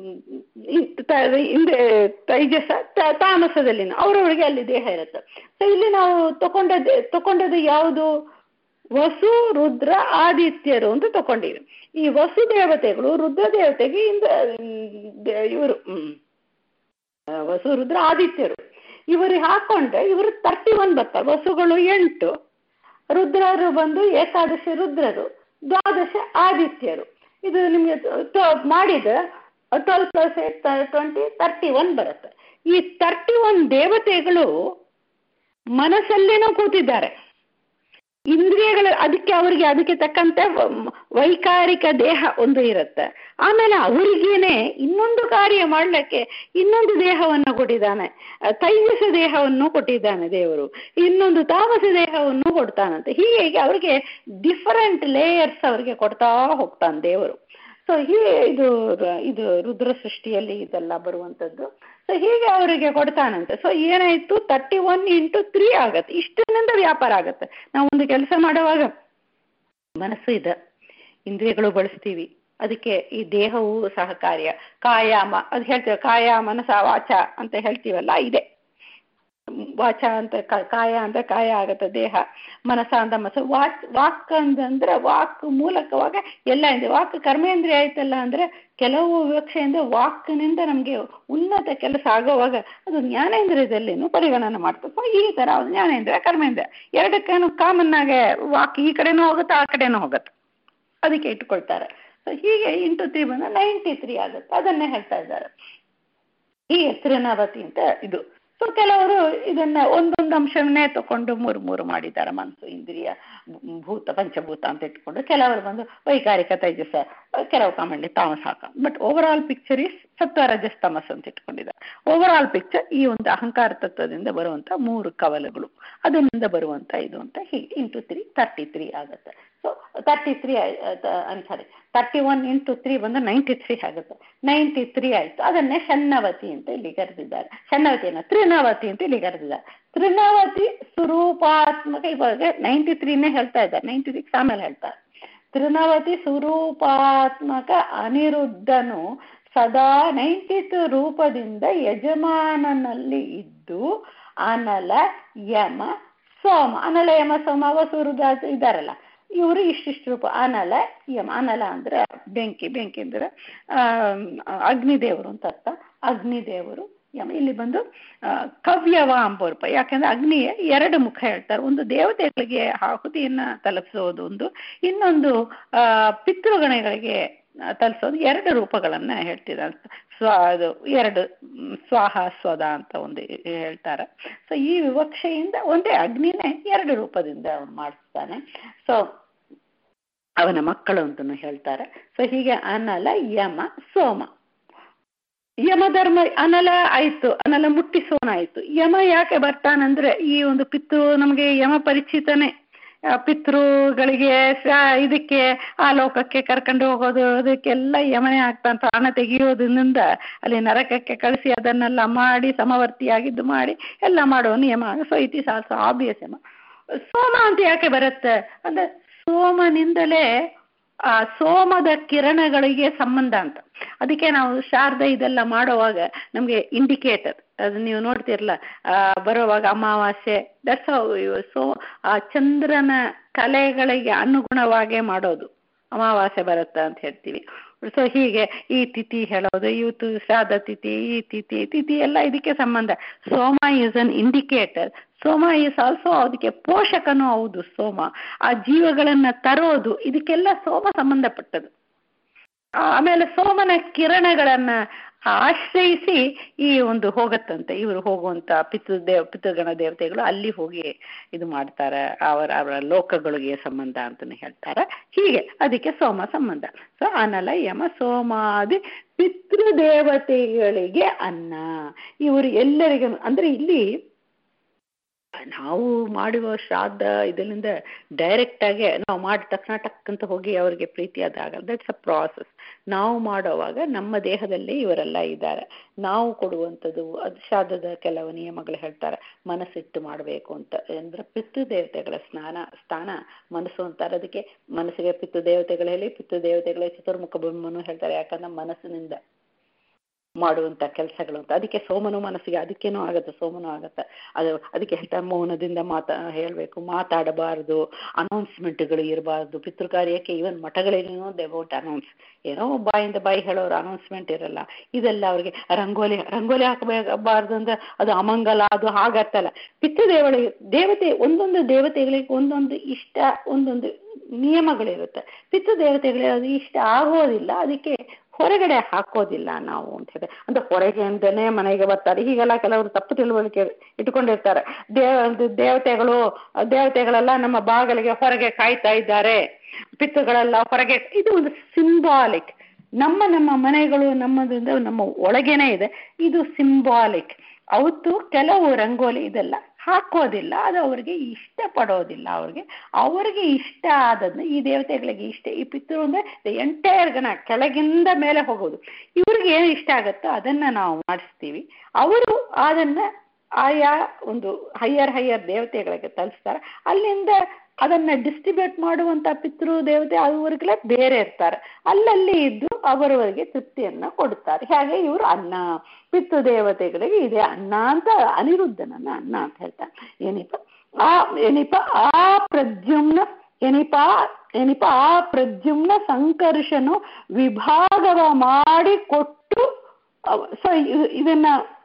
ತೈಜಸ ತಾಮಸದಲ್ಲಿನ ಅವರವರಿಗೆ ಅಲ್ಲಿ ದೇಹ ಇರುತ್ತೆ ಸೊ ಇಲ್ಲಿ ನಾವು ತಕೊಂಡದ್ದು ತಕೊಂಡದ್ದು ಯಾವುದು ವಸು ರುದ್ರ ಆದಿತ್ಯರು ಅಂತ ತಕೊಂಡಿವಿ ಈ ವಸು ದೇವತೆಗಳು ರುದ್ರ ದೇವತೆಗೆ ಇಂದ ಇವರು ವಸು ರುದ್ರ ಆದಿತ್ಯರು ಇವರು ಹಾಕೊಂಡ್ರೆ ಇವರು ತರ್ಟಿ ಒನ್ ಬರ್ತಾರೆ ವಸುಗಳು ಎಂಟು ರುದ್ರರು ಬಂದು ಏಕಾದಶಿ ರುದ್ರರು ದ್ವಾದಶ ಆದಿತ್ಯರು ಇದು ನಿಮಗೆ ಮಾಡಿದ twelve plus eight twenty thirty one ಬರುತ್ತೆ ಈ ತರ್ಟಿ ಒನ್ ದೇವತೆಗಳು ಮನಸ್ಸಲ್ಲೇನೋ ಕೂತಿದ್ದಾರೆ ಇಂದ್ರಿಯಗಳ ಅದಕ್ಕೆ ಅವರಿಗೆ ಅದಕ್ಕೆ ತಕ್ಕಂತೆ ವೈಕಾರಿಕ ದೇಹ ಒಂದು ಇರುತ್ತೆ ಆಮೇಲೆ ಅವರಿಗೇನೆ ಇನ್ನೊಂದು ಕಾರ್ಯ ಮಾಡ್ಲಿಕ್ಕೆ ಇನ್ನೊಂದು ದೇಹವನ್ನು ಕೊಟ್ಟಿದ್ದಾನೆ ತೈಜಸ ದೇಹವನ್ನು ಕೊಟ್ಟಿದ್ದಾನೆ ದೇವರು ಇನ್ನೊಂದು ತಾಮಸ ದೇಹವನ್ನು ಕೊಡ್ತಾನಂತೆ ಹೀಗೆ ಅವರಿಗೆ ಡಿಫರೆಂಟ್ ಲೇಯರ್ಸ್ ಅವರಿಗೆ ಕೊಡ್ತಾ ಹೋಗ್ತಾನೆ ದೇವರು ಸೊ ಹೀಗೆ ಇದು ಇದು ರುದ್ರ ಸೃಷ್ಟಿಯಲ್ಲಿ ಇದೆಲ್ಲ ಬರುವಂಥದ್ದು ಸೊ ಹೀಗೆ ಅವರಿಗೆ ಕೊಡ್ತಾನಂತೆ ಸೊ ಏನಾಯ್ತು ತರ್ಟಿ ಒನ್ ಇಂಟು ತ್ರೀ ಆಗತ್ತೆ ಇಷ್ಟರಿಂದ ವ್ಯಾಪಾರ ಆಗತ್ತೆ ನಾವು ಒಂದು ಕೆಲಸ ಮಾಡುವಾಗ ಮನಸ್ಸು ಇದೆ ಇಂದ್ರಿಯಗಳು ಬಳಸ್ತೀವಿ ಅದಕ್ಕೆ ಈ ದೇಹವು ಸಹಕಾರ್ಯ ಕಾಯಾಮ ಅದು ಹೇಳ್ತೀವಿ ಕಾಯ ಮನಸ ವಾಚ ಅಂತ ಹೇಳ್ತೀವಲ್ಲ ಇದೆ ವಾಚ ಅಂತ ಕಾಯ ಅಂದ್ರೆ ಕಾಯ ಆಗತ್ತೆ ದೇಹ ಮನಸ ಅಂತ ಮನಸ್ಸು ವಾಕ್ ವಾಕ್ ಅಂತಂದ್ರೆ ವಾಕ್ ಮೂಲಕವಾಗ ಎಲ್ಲ ಇದೆ ವಾಕ್ ಕರ್ಮೇಂದ್ರಿಯ ಆಯ್ತಲ್ಲ ಅಂದ್ರೆ ಕೆಲವು ವಿವಕ್ಷೆಯಿಂದ ವಾಕ್ನಿಂದ ನಮಗೆ ಉನ್ನತ ಕೆಲಸ ಆಗೋವಾಗ ಅದು ಜ್ಞಾನೇಂದ್ರಿಯದಲ್ಲಿನೂ ಪರಿಗಣನೆ ಮಾಡ್ತದೆ ಈ ತರ ಜ್ಞಾನೇಂದ್ರಿಯ ಕರ್ಮೇಂದ್ರಿಯ ಎರಡಕ್ಕೇನು ಕಾಮನ್ ಆಗಿ ವಾಕ್ ಈ ಕಡೆನೂ ಹೋಗುತ್ತೆ ಆ ಕಡೆನೂ ಹೋಗುತ್ತೆ ಅದಕ್ಕೆ ಇಟ್ಕೊಳ್ತಾರೆ ಸೊ ಹೀಗೆ ಇಂಟು ತ್ರೀ ಬಂದ ನೈಂಟಿ ತ್ರೀ ಆಗುತ್ತೆ ಅದನ್ನೇ ಹೇಳ್ತಾ ಇದ್ದಾರೆ ಹೀಗೆ ತ್ರಿನಾವತಿ ಅಂತ ಇದು ಸೊ ಕೆಲವರು ಇದನ್ನ ಒಂದೊಂದು ಅಂಶವನ್ನೇ ತಗೊಂಡು ಮೂರು ಮೂರು ಮಾಡಿದ್ದಾರೆ ಮನಸ್ಸು ಇಂದ್ರಿಯ ಭೂತ ಪಂಚಭೂತ ಅಂತ ಇಟ್ಕೊಂಡು ಕೆಲವರು ಬಂದು ವೈಕಾರಿಕ ತೈಜಸ ಕೆಲವು ಕಾಮಂಡಿ ತಾಮಸ ಹಾಕ but overall picture is ಸತ್ವ ರಜಸ್ ತಮಸ್ ಅಂತ ಇಟ್ಕೊಂಡಿದ್ದಾರೆ ಓವರ್ ಆಲ್ ಪಿಕ್ಚರ್ ಈ ಒಂದು ಅಹಂಕಾರ ತತ್ವದಿಂದ ಬರುವಂತ ಮೂರು ಕವಲುಗಳು ಅದರಿಂದ ಬರುವಂತ ಇದು ಅಂತ ಹೀಗೆ ಇಂಟು ತ್ರೀ ತರ್ಟಿ ತ್ರೀ ಆಗುತ್ತೆ ಸೊ ತರ್ಟಿ ತ್ರೀ ಸಾರಿ ತರ್ಟಿ ಒನ್ ಇಂಟು ತ್ರೀ ಬಂದು ನೈಂಟಿ ತ್ರೀ ಆಗುತ್ತೆ ನೈಂಟಿ ತ್ರೀ ಆಯ್ತು ಅದನ್ನೇ ಷಣ್ಣವತಿ ಅಂತ ಇಲ್ಲಿ ಕರೆದಿದ್ದಾರೆ ಷಣ್ಣವತಿಯನ್ನ ತ್ರಿನವತಿ ಅಂತ ಇಲ್ಲಿ ಕರೆದಿದ್ದಾರೆ ತ್ರಿನವತಿ ಸ್ವರೂಪಾತ್ಮಕ ಇವಾಗ ನೈಂಟಿ ತ್ರೀನೇ ಹೇಳ್ತಾ ಇದ್ದಾರೆ ನೈಂಟಿ ಸಿಕ್ಸ್ ಆಮೇಲೆ ಹೇಳ್ತಾರೆ ತ್ರಿನವತಿ ಸ್ವರೂಪಾತ್ಮಕ ಅನಿರುದ್ಧನು ಸದಾ ನೈಂಟಿತ್ ರೂಪದಿಂದ ಯಜಮಾನನಲ್ಲಿ ಇದ್ದು ಅನಲ ಯಮ ಸೋಮ ಅನಲ ಯಮ ಸೋಮ ವಸುರುದ ಇದಾರಲ್ಲ ಇವರು ಇಷ್ಟಿಷ್ಟು ರೂಪ ಅನಲ ಯಮ ಅನಲ ಅಂದ್ರೆ ಬೆಂಕಿ ಬೆಂಕಿ ಅಂದ್ರೆ ಅಗ್ನಿದೇವರು ಅಂತ ಅರ್ಥ ಅಗ್ನಿದೇವರು ಯಮ ಇಲ್ಲಿ ಬಂದು ಕವ್ಯವ ಅಂಬೋರ್ಪ ಯಾಕಂದ್ರೆ ಅಗ್ನಿಯ ಎರಡು ಮುಖ ಹೇಳ್ತಾರೆ ಒಂದು ದೇವತೆಗಳಿಗೆ ಆಹುತಿಯನ್ನ ತಲುಪಿಸೋದು ಒಂದು ಇನ್ನೊಂದು ಆ ಪಿತೃಗಣಗಳಿಗೆ ತಲುಪಿಸೋದು ಎರಡು ರೂಪಗಳನ್ನ ಹೇಳ್ತಿದ್ದಾರೆ ಸ್ವ ಅದು ಎರಡು ಸ್ವಾಹ ಸ್ವದ ಅಂತ ಒಂದು ಹೇಳ್ತಾರೆ ಸೊ ಈ ವಿವಕ್ಷೆಯಿಂದ ಒಂದೇ ಅಗ್ನಿನೇ ಎರಡು ರೂಪದಿಂದ ಅವನು ಮಾಡಿಸ್ತಾನೆ ಸೊ ಅವನ ಮಕ್ಕಳು ಅಂತಲೂ ಹೇಳ್ತಾರೆ ಸೊ ಹೀಗೆ ಅನಲ ಯಮ ಸೋಮ ಯಮಧರ್ಮ ಅನಲ ಆಯ್ತು ಅನಲ ಮುಟ್ಟಿಸೋನಾಯ್ತು ಯಮ ಯಾಕೆ ಬರ್ತಾನಂದ್ರೆ ಈ ಒಂದು ಪಿತೃ ನಮಗೆ ಯಮ ಪರಿಚಿತನೇ ಪಿತೃಗಳಿಗೆ ಇದಕ್ಕೆ ಆ ಲೋಕಕ್ಕೆ ಕರ್ಕೊಂಡು ಹೋಗೋದು ಅದಕ್ಕೆಲ್ಲ ಯಮನೆ ಆಗ್ತಾನೆ ಪ್ರಾಣ ತೆಗೆಯೋದ್ರಿಂದ ಅಲ್ಲಿ ನರಕಕ್ಕೆ ಕಳಿಸಿ ಅದನ್ನೆಲ್ಲ ಮಾಡಿ ಸಮವರ್ತಿಯಾಗಿದ್ದು ಮಾಡಿ ಎಲ್ಲ ಮಾಡೋನು ಯಮ so it is also obvious ಯಮ ಸೋಮ ಅಂತ ಯಾಕೆ ಬರುತ್ತೆ ಅಂದ್ರೆ ಸೋಮನಿಂದಲೇ ಆ ಸೋಮದ ಕಿರಣಗಳಿಗೆ ಸಂಬಂಧ ಅಂತ ಅದಕ್ಕೆ ನಾವು ಶಾರದ ಇದೆಲ್ಲ ಮಾಡುವಾಗ ನಮಗೆ ಇಂಡಿಕೇಟರ್ ಅದು ನೀವು ನೋಡ್ತಿರಲ್ಲ ಬರುವಾಗ ಅಮಾವಾಸ್ಯೆ ದಟ್ಸ್ ಸೋ ಆ ಚಂದ್ರನ ಕಲೆಗಳಿಗೆ ಅನುಗುಣವಾಗೇ ಮಾಡೋದು ಅಮಾವಾಸ್ಯೆ ಬರುತ್ತಾ ಅಂತ ಹೇಳ್ತೀವಿ ಸೊ ಹೀಗೆ ಈ ತಿಥಿ ಹೇಳೋದು ಇವತ್ತು ಶ್ರಾದ್ದ ತಿಥಿ ಈ ತಿಥಿ ತಿಥಿ ಎಲ್ಲ ಇದಕ್ಕೆ ಸಂಬಂಧ ಸೋಮ ಈಸ್ ಅನ್ ಇಂಡಿಕೇಟರ್ ಸೋಮ ಈಸ್ ಆಲ್ಸೋ ಅದಕ್ಕೆ ಪೋಷಕನೂ ಹೌದು ಸೋಮ ಆ ಜೀವಗಳನ್ನ ತರೋದು ಇದಕ್ಕೆಲ್ಲ ಸೋಮ ಸಂಬಂಧಪಟ್ಟದು ಆಮೇಲೆ ಸೋಮನ ಕಿರಣಗಳನ್ನ ಆಶ್ರಯಿಸಿ ಈ ಒಂದು ಹೋಗತ್ತಂತೆ ಇವರು ಹೋಗುವಂತ ಪಿತೃ ದೇವ ಪಿತೃಗಣ ದೇವತೆಗಳು ಅಲ್ಲಿ ಹೋಗಿ ಇದು ಮಾಡ್ತಾರೆ ಅವರ ಅವರ ಲೋಕಗಳಿಗೆ ಸಂಬಂಧ ಅಂತಾನೆ ಹೇಳ್ತಾರೆ ಹೀಗೆ ಅದಕ್ಕೆ ಸೋಮ ಸಂಬಂಧ ಸೊ ಅನಲ ಯಮ ಸೋಮಾದಿ ಪಿತೃದೇವತೆಗಳಿಗೆ ಅನ್ನ ಇವರು ಎಲ್ಲರಿಗೂ ಅಂದ್ರೆ ಇಲ್ಲಿ ನಾವು ಮಾಡುವ ಶ್ರಾದ್ದ ಇದರಿಂದ ಡೈರೆಕ್ಟ್ ಆಗಿ ನಾವು ಮಾಡಿದ ತಕ್ಷಣ ಟಕ್ ಅಂತ ಹೋಗಿ ಅವರಿಗೆ ಪ್ರೀತಿ ಅದಾಗಲ್ಲ ದಟ್ಸ್ ಅ ಪ್ರಾಸೆಸ್ ನಾವು ಮಾಡುವಾಗ ನಮ್ಮ ದೇಹದಲ್ಲಿ ಇವರೆಲ್ಲ ಇದ್ದಾರೆ ನಾವು ಕೊಡುವಂಥದ್ದು ಅದು ಶ್ರಾದ್ದದ ಕೆಲವು ನಿಯಮಗಳು ಹೇಳ್ತಾರೆ ಮನಸ್ಸಿಟ್ಟು ಮಾಡಬೇಕು ಅಂತ ಅಂದ್ರೆ ಪಿತೃ ದೇವತೆಗಳ ಸ್ನಾನ ಸ್ಥಾನ ಮನಸ್ಸು ಅಂತಾರೆ ಅದಕ್ಕೆ ಮನಸ್ಸಿಗೆ ಪಿತೃ ದೇವತೆಗಳು ಹೇಳಿ ಪಿತೃ ದೇವತೆಗಳ ಚತುರ್ಮುಖ ಬ್ರಹ್ಮನು ಹೇಳ್ತಾರೆ ಯಾಕಂದ್ರೆ ಮನಸ್ಸಿನಿಂದ ಮಾಡುವಂತ ಕೆಲಸಗಳು ಅಂತ ಅದಕ್ಕೆ ಸೋಮನು ಮನಸ್ಸಿಗೆ ಅದಕ್ಕೇನೂ ಆಗತ್ತೆ ಸೋಮನು ಆಗತ್ತೆ ಅದು ಅದಕ್ಕೆ ಹೇಳ್ತಾರೆ ಮೌನದಿಂದ ಮಾತಾ ಹೇಳಬೇಕು ಮಾತಾಡಬಾರ್ದು ಅನೌನ್ಸ್ಮೆಂಟ್ಗಳು ಇರಬಾರ್ದು ಪಿತೃಕಾರ್ಯಕ್ಕೆ ಈವನ್ ಮಠಗಳಿಗೂ ದೇ ವೋಟ್ ಅನೌನ್ಸ್ ಏನೋ ಬಾಯಿಂದ ಬಾಯಿ ಹೇಳೋರು ಅನೌನ್ಸ್ಮೆಂಟ್ ಇರಲ್ಲ ಇದೆಲ್ಲ ಅವ್ರಿಗೆ ರಂಗೋಲಿ ರಂಗೋಲಿ ಹಾಕಬಾರ್ದು ಅಂದ್ರೆ ಅದು ಅಮಂಗಲ ಅದು ಹಾಗತ್ತಲ್ಲ ಪಿತೃದೇವಳಿ ದೇವತೆ ಒಂದೊಂದು ದೇವತೆಗಳಿಗೆ ಒಂದೊಂದು ಇಷ್ಟ ಒಂದೊಂದು ನಿಯಮಗಳಿರುತ್ತೆ ಪಿತೃ ದೇವತೆಗಳಿಗೆ ಅದು ಇಷ್ಟ ಆಗೋದಿಲ್ಲ ಅದಕ್ಕೆ ಹೊರಗಡೆ ಹಾಕೋದಿಲ್ಲ ನಾವು ಅಂತ ಹೇಳಿ ಅಂದ್ರೆ ಹೊರಗೆ ಅಂತಾನೆ ಮನೆಗೆ ಬರ್ತಾರೆ ಹೀಗೆಲ್ಲ ಕೆಲವರು ತಪ್ಪು ತಿಳುವಳಿಕೆ ಇಟ್ಕೊಂಡಿರ್ತಾರೆ ದೇವ ದೇವತೆಗಳು ದೇವತೆಗಳೆಲ್ಲ ನಮ್ಮ ಬಾಗಿಲಿಗೆ ಹೊರಗೆ ಕಾಯ್ತಾ ಇದ್ದಾರೆ ಪಿತ್ತುಗಳೆಲ್ಲ ಹೊರಗೆ ಇದು ಒಂದು ಸಿಂಬಾಲಿಕ್ ನಮ್ಮ ನಮ್ಮ ಮನೆಗಳು ನಮ್ಮದಿಂದ ನಮ್ಮ ಒಳಗೇನೆ ಇದೆ ಇದು ಸಿಂಬಾಲಿಕ್ ಅವತ್ತು ಕೆಲವು ರಂಗೋಲಿ ಇದೆಲ್ಲ ಹಾಕೋದಿಲ್ಲ ಅದು ಅವ್ರಿಗೆ ಇಷ್ಟ ಪಡೋದಿಲ್ಲ ಅವ್ರಿಗೆ ಅವ್ರಿಗೆ ಇಷ್ಟ ಆದದ್ನ ಈ ದೇವತೆಗಳಿಗೆ ಇಷ್ಟ ಈ ಪಿತೃ ಅಂದ್ರೆ ಎಂಟೈರ್ ಗಣ ಕೆಳಗಿಂದ ಮೇಲೆ ಹೋಗೋದು ಇವ್ರಿಗೆ ಏನು ಇಷ್ಟ ಆಗುತ್ತೋ ಅದನ್ನ ನಾವು ಮಾಡಿಸ್ತೀವಿ ಅವರು ಅದನ್ನ ಆಯಾ ಒಂದು ಹೈಯರ್ ಹೈಯರ್ ದೇವತೆಗಳಿಗೆ ತಲುಪಿಸ್ತಾರೆ ಅಲ್ಲಿಂದ ಅದನ್ನ ಡಿಸ್ಟ್ರಿಬ್ಯೂಟ್ ಮಾಡುವಂತ ಪಿತೃ ದೇವತೆ ಅವರಿಗೆಲ್ಲ ಬೇರೆ ಇರ್ತಾರೆ ಅಲ್ಲಲ್ಲಿ ಇದ್ದು ಅವರವರಿಗೆ ತೃಪ್ತಿಯನ್ನ ಕೊಡುತ್ತಾರೆ ಹಾಗೆ ಇವರು ಅನ್ನ ಪಿತೃ ದೇವತೆಗಳಿಗೆ ಇದೆ ಅನ್ನ ಅಂತ ಅನಿರುದ್ಧನನ್ನ ಅನ್ನ ಅಂತ ಹೇಳ್ತಾರೆ ಏನಿಪ ಆ ಏನಿಪ ಆ ಪ್ರದ್ಯುಮ್ನ ಏನಿಪ ಏನಿಪ ಆ ಪ್ರದ್ಯುಮ್ನ ಸಂಕರ್ಷನು ವಿಭಾಗವ ಮಾಡಿ ಕೊಟ್ಟು ಸೊ ಇದನ್ನ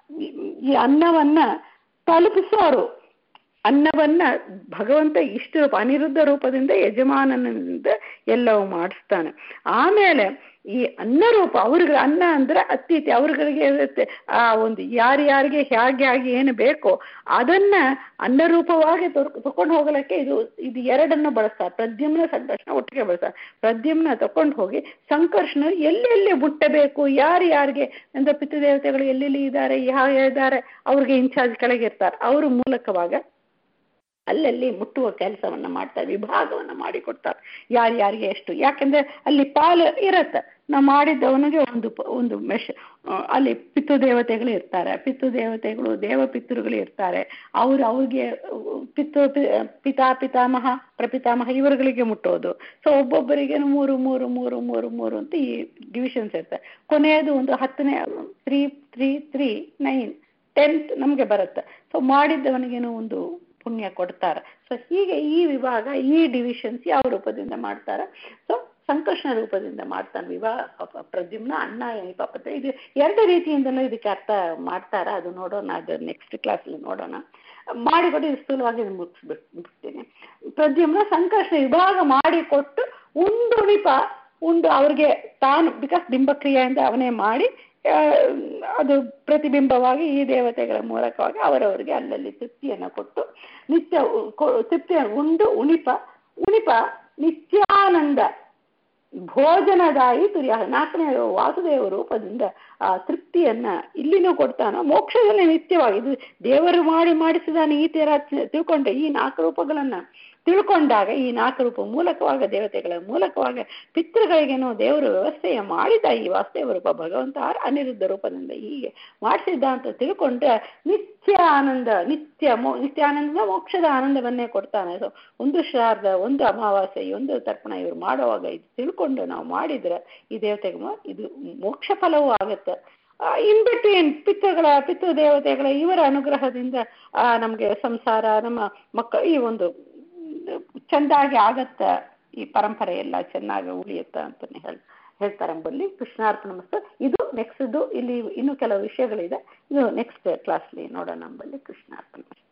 ಈ ಅನ್ನವನ್ನ ತಲುಪಿಸೋರು ಅನ್ನವನ್ನ ಭಗವಂತ ಇಷ್ಟು ರೂಪ ಅನಿರುದ್ಧ ರೂಪದಿಂದ ಯಜಮಾನನಿಂದ ಎಲ್ಲವೂ ಮಾಡಿಸ್ತಾನೆ ಆಮೇಲೆ ಈ ಅನ್ನ ರೂಪ ಅವ್ರಿಗೆ ಅನ್ನ ಅಂದ್ರೆ ಅತಿಥಿ ಅವ್ರಿಗೆ ಇರುತ್ತೆ ಆ ಒಂದು ಯಾರ್ಯಾರಿಗೆ ಹೇಗೆ ಆಗಿ ಏನು ಬೇಕೋ ಅದನ್ನ ಅನ್ನ ರೂಪವಾಗಿ ತಕೊಂಡು ಹೋಗಲಿಕ್ಕೆ ಇದು ಇದು ಎರಡನ್ನು ಬಳಸ್ತಾರೆ ಪ್ರದ್ಯುಮ್ನ ಸಂಕರ್ಷಣ ಒಟ್ಟಿಗೆ ಬಳಸ್ತಾರೆ ಪ್ರದ್ಯುಮ್ನ ತಕೊಂಡು ಹೋಗಿ ಸಂಕರ್ಷಣ ಎಲ್ಲೆಲ್ಲಿ ಮುಟ್ಟಬೇಕು ಯಾರು ಯಾರಿಗೆ ಅಂದ್ರೆ ಪಿತೃದೇವತೆಗಳು ಎಲ್ಲೆಲ್ಲಿ ಇದ್ದಾರೆ ಯಾವ ಇದ್ದಾರೆ ಅವ್ರಿಗೆ ಇನ್ಚಾರ್ಜ್ ಕೆಳಗೆ ಇರ್ತಾರೆ ಅವ್ರ ಮೂಲಕವಾಗ ಅಲ್ಲಲ್ಲಿ ಮುಟ್ಟುವ ಕೆಲಸವನ್ನ ಮಾಡ್ತಾರೆ ವಿಭಾಗವನ್ನ ಮಾಡಿಕೊಡ್ತಾರೆ ಯಾರ್ಯಾರಿಗೆ ಎಷ್ಟು ಯಾಕೆಂದ್ರೆ ಅಲ್ಲಿ ಪಾಲು ಇರತ್ತೆ ನಾವು ಮಾಡಿದ್ದವನಿಗೆ ಒಂದು ಒಂದು ಮೆಷ್ ಅಲ್ಲಿ ಪಿತೃ ದೇವತೆಗಳು ಇರ್ತಾರೆ ಪಿತೃ ದೇವತೆಗಳು ದೇವ ಪಿತೃಗಳು ಇರ್ತಾರೆ ಅವ್ರು ಅವ್ರಿಗೆ ಪಿತೃ ಪಿತಾ ಪಿತಾಮಹ ಪ್ರಪಿತಾಮಹ ಇವರುಗಳಿಗೆ ಮುಟ್ಟೋದು ಸೊ ಒಬ್ಬೊಬ್ಬರಿಗೆ ಮೂರು ಮೂರು ಮೂರು ಮೂರು ಮೂರು ಅಂತ ಈ ಡಿವಿಷನ್ಸ್ ಇರ್ತವೆ ಕೊನೆಯದು ಒಂದು ಹತ್ತನೇ three three three nine tenth ನಮಗೆ ಬರುತ್ತೆ ಸೊ ಮಾಡಿದ್ದವನಿಗೇನೋ ಒಂದು ಪುಣ್ಯ ಕೊಡ್ತಾರೆ ಸೊ ಹೀಗೆ ಈ ವಿಭಾಗ ಈ ಡಿವಿಷನ್ಸ್ ಯಾವ ರೂಪದಿಂದ ಮಾಡ್ತಾರೆ ಸೊ ಸಂಕರ್ಷಣ ರೂಪದಿಂದ ಮಾಡ್ತಾನೆ ವಿವಾಹ ಪ್ರದ್ಯುಮ್ನ ಅಣ್ಣ ಪಾಪತ್ರ ಇದು ಎರಡು ರೀತಿಯಿಂದಲೂ ಇದಕ್ಕೆ ಅರ್ಥ ಮಾಡ್ತಾರ ಅದು ನೋಡೋಣ ಅದು ನೆಕ್ಸ್ಟ್ ಕ್ಲಾಸಲ್ಲಿ ನೋಡೋಣ ಮಾಡಿಕೊಟ್ಟು ಇದು ಸ್ಥೂಲವಾಗಿ ಮುಗಿಸ್ಬಿಡ್ತೀನಿ ಪ್ರದ್ಯುಮ್ನ ಸಂಕರ್ಷಣ ವಿಭಾಗ ಮಾಡಿಕೊಟ್ಟು ಉಂಡುಣಿಪ ಉಂಡು ಅವ್ರಿಗೆ ತಾನು ಬಿಕಾಸ್ ಬಿಂಬಕ್ರಿಯೆಯಿಂದ ಅವನೇ ಮಾಡಿ ಅದು ಪ್ರತಿಬಿಂಬವಾಗಿ ಈ ದೇವತೆಗಳ ಮೂಲಕವಾಗಿ ಅವರವರಿಗೆ ಅಲ್ಲಲ್ಲಿ ತೃಪ್ತಿಯನ್ನು ಕೊಟ್ಟು ನಿತ್ಯ ತೃಪ್ತಿಯ ಉಂಡು ಉಣಿಪ ಉಣಿಪ ನಿತ್ಯಾನಂದ ಭೋಜನದಾಯಿ ತುರ್ಯ ನಾಲ್ಕನೇ ವಾಸುದೇವ ರೂಪದಿಂದ ಆ ತೃಪ್ತಿಯನ್ನ ಇಲ್ಲಿನೂ ಕೊಡ್ತಾನ ಮೋಕ್ಷದಲ್ಲಿ ನಿತ್ಯವಾಗಿ ಇದು ದೇವರು ಮಾಡಿ ಮಾಡಿಸಿದಾನೆ ಈ ತರ ತಿಳ್ಕೊಂಡೆ ಈ ನಾಲ್ಕು ರೂಪಗಳನ್ನ ತಿಳ್ಕೊಂಡಾಗ ಈ ನಾಲ್ಕು ರೂಪ ಮೂಲಕವಾಗ ದೇವತೆಗಳ ಮೂಲಕವಾಗ ಪಿತೃಗಳಿಗೇನೋ ದೇವರು ವ್ಯವಸ್ಥೆಯ ಮಾಡಿದ ಈ ವಾಸ್ತವ ರೂಪ ಭಗವಂತ ಅನಿರುದ್ಧ ರೂಪದಿಂದ ಹೀಗೆ ಮಾಡಿಸಿದ್ದ ಅಂತ ತಿಳ್ಕೊಂಡ್ರೆ ನಿತ್ಯ ಆನಂದ ನಿತ್ಯ ಮೋ ನಿತ್ಯ ಆನಂದ ಮೋಕ್ಷದ ಆನಂದವನ್ನೇ ಕೊಡ್ತಾನೆ ಸೊ ಒಂದು ಶ್ರಾರ್ಧ ಒಂದು ಅಮಾವಾಸ್ಯೆ ಒಂದು ತರ್ಪಣ ಇವ್ರು ಮಾಡುವಾಗ ಇದು ತಿಳ್ಕೊಂಡು ನಾವು ಮಾಡಿದ್ರೆ ಈ ದೇವತೆಗೆ ಇದು ಮೋಕ್ಷ ಫಲವೂ ಆಗುತ್ತೆ ಇನ್ ಬಿಟ್ವೀನ್ ಪಿತೃಗಳ ಪಿತೃ ದೇವತೆಗಳ ಇವರ ಅನುಗ್ರಹದಿಂದ ನಮಗೆ ಸಂಸಾರ ನಮ್ಮ ಮಕ್ಕಳು ಈ ಒಂದು ಚೆಂದಾಗಿ ಆಗತ್ತ ಈ ಪರಂಪರೆ ಎಲ್ಲ ಚೆನ್ನಾಗಿ ಉಳಿಯುತ್ತ ಅಂತಾನೆ ಹೇಳಿ ಹೇಳ್ತಾರೆ ಎಂಬಲ್ಲಿ ಕೃಷ್ಣಾರ್ಪಣ ಮಸ್ತು ಇದು ನೆಕ್ಸ್ಟ್ ಇಲ್ಲಿ ಇನ್ನೂ ಕೆಲವು ವಿಷಯಗಳಿದೆ ಇದು ನೆಕ್ಸ್ಟ್ ಕ್ಲಾಸ್ಲಿ ನೋಡೋಣ ಎಂಬಲ್ಲಿ ಕೃಷ್ಣಾರ್ಪಣ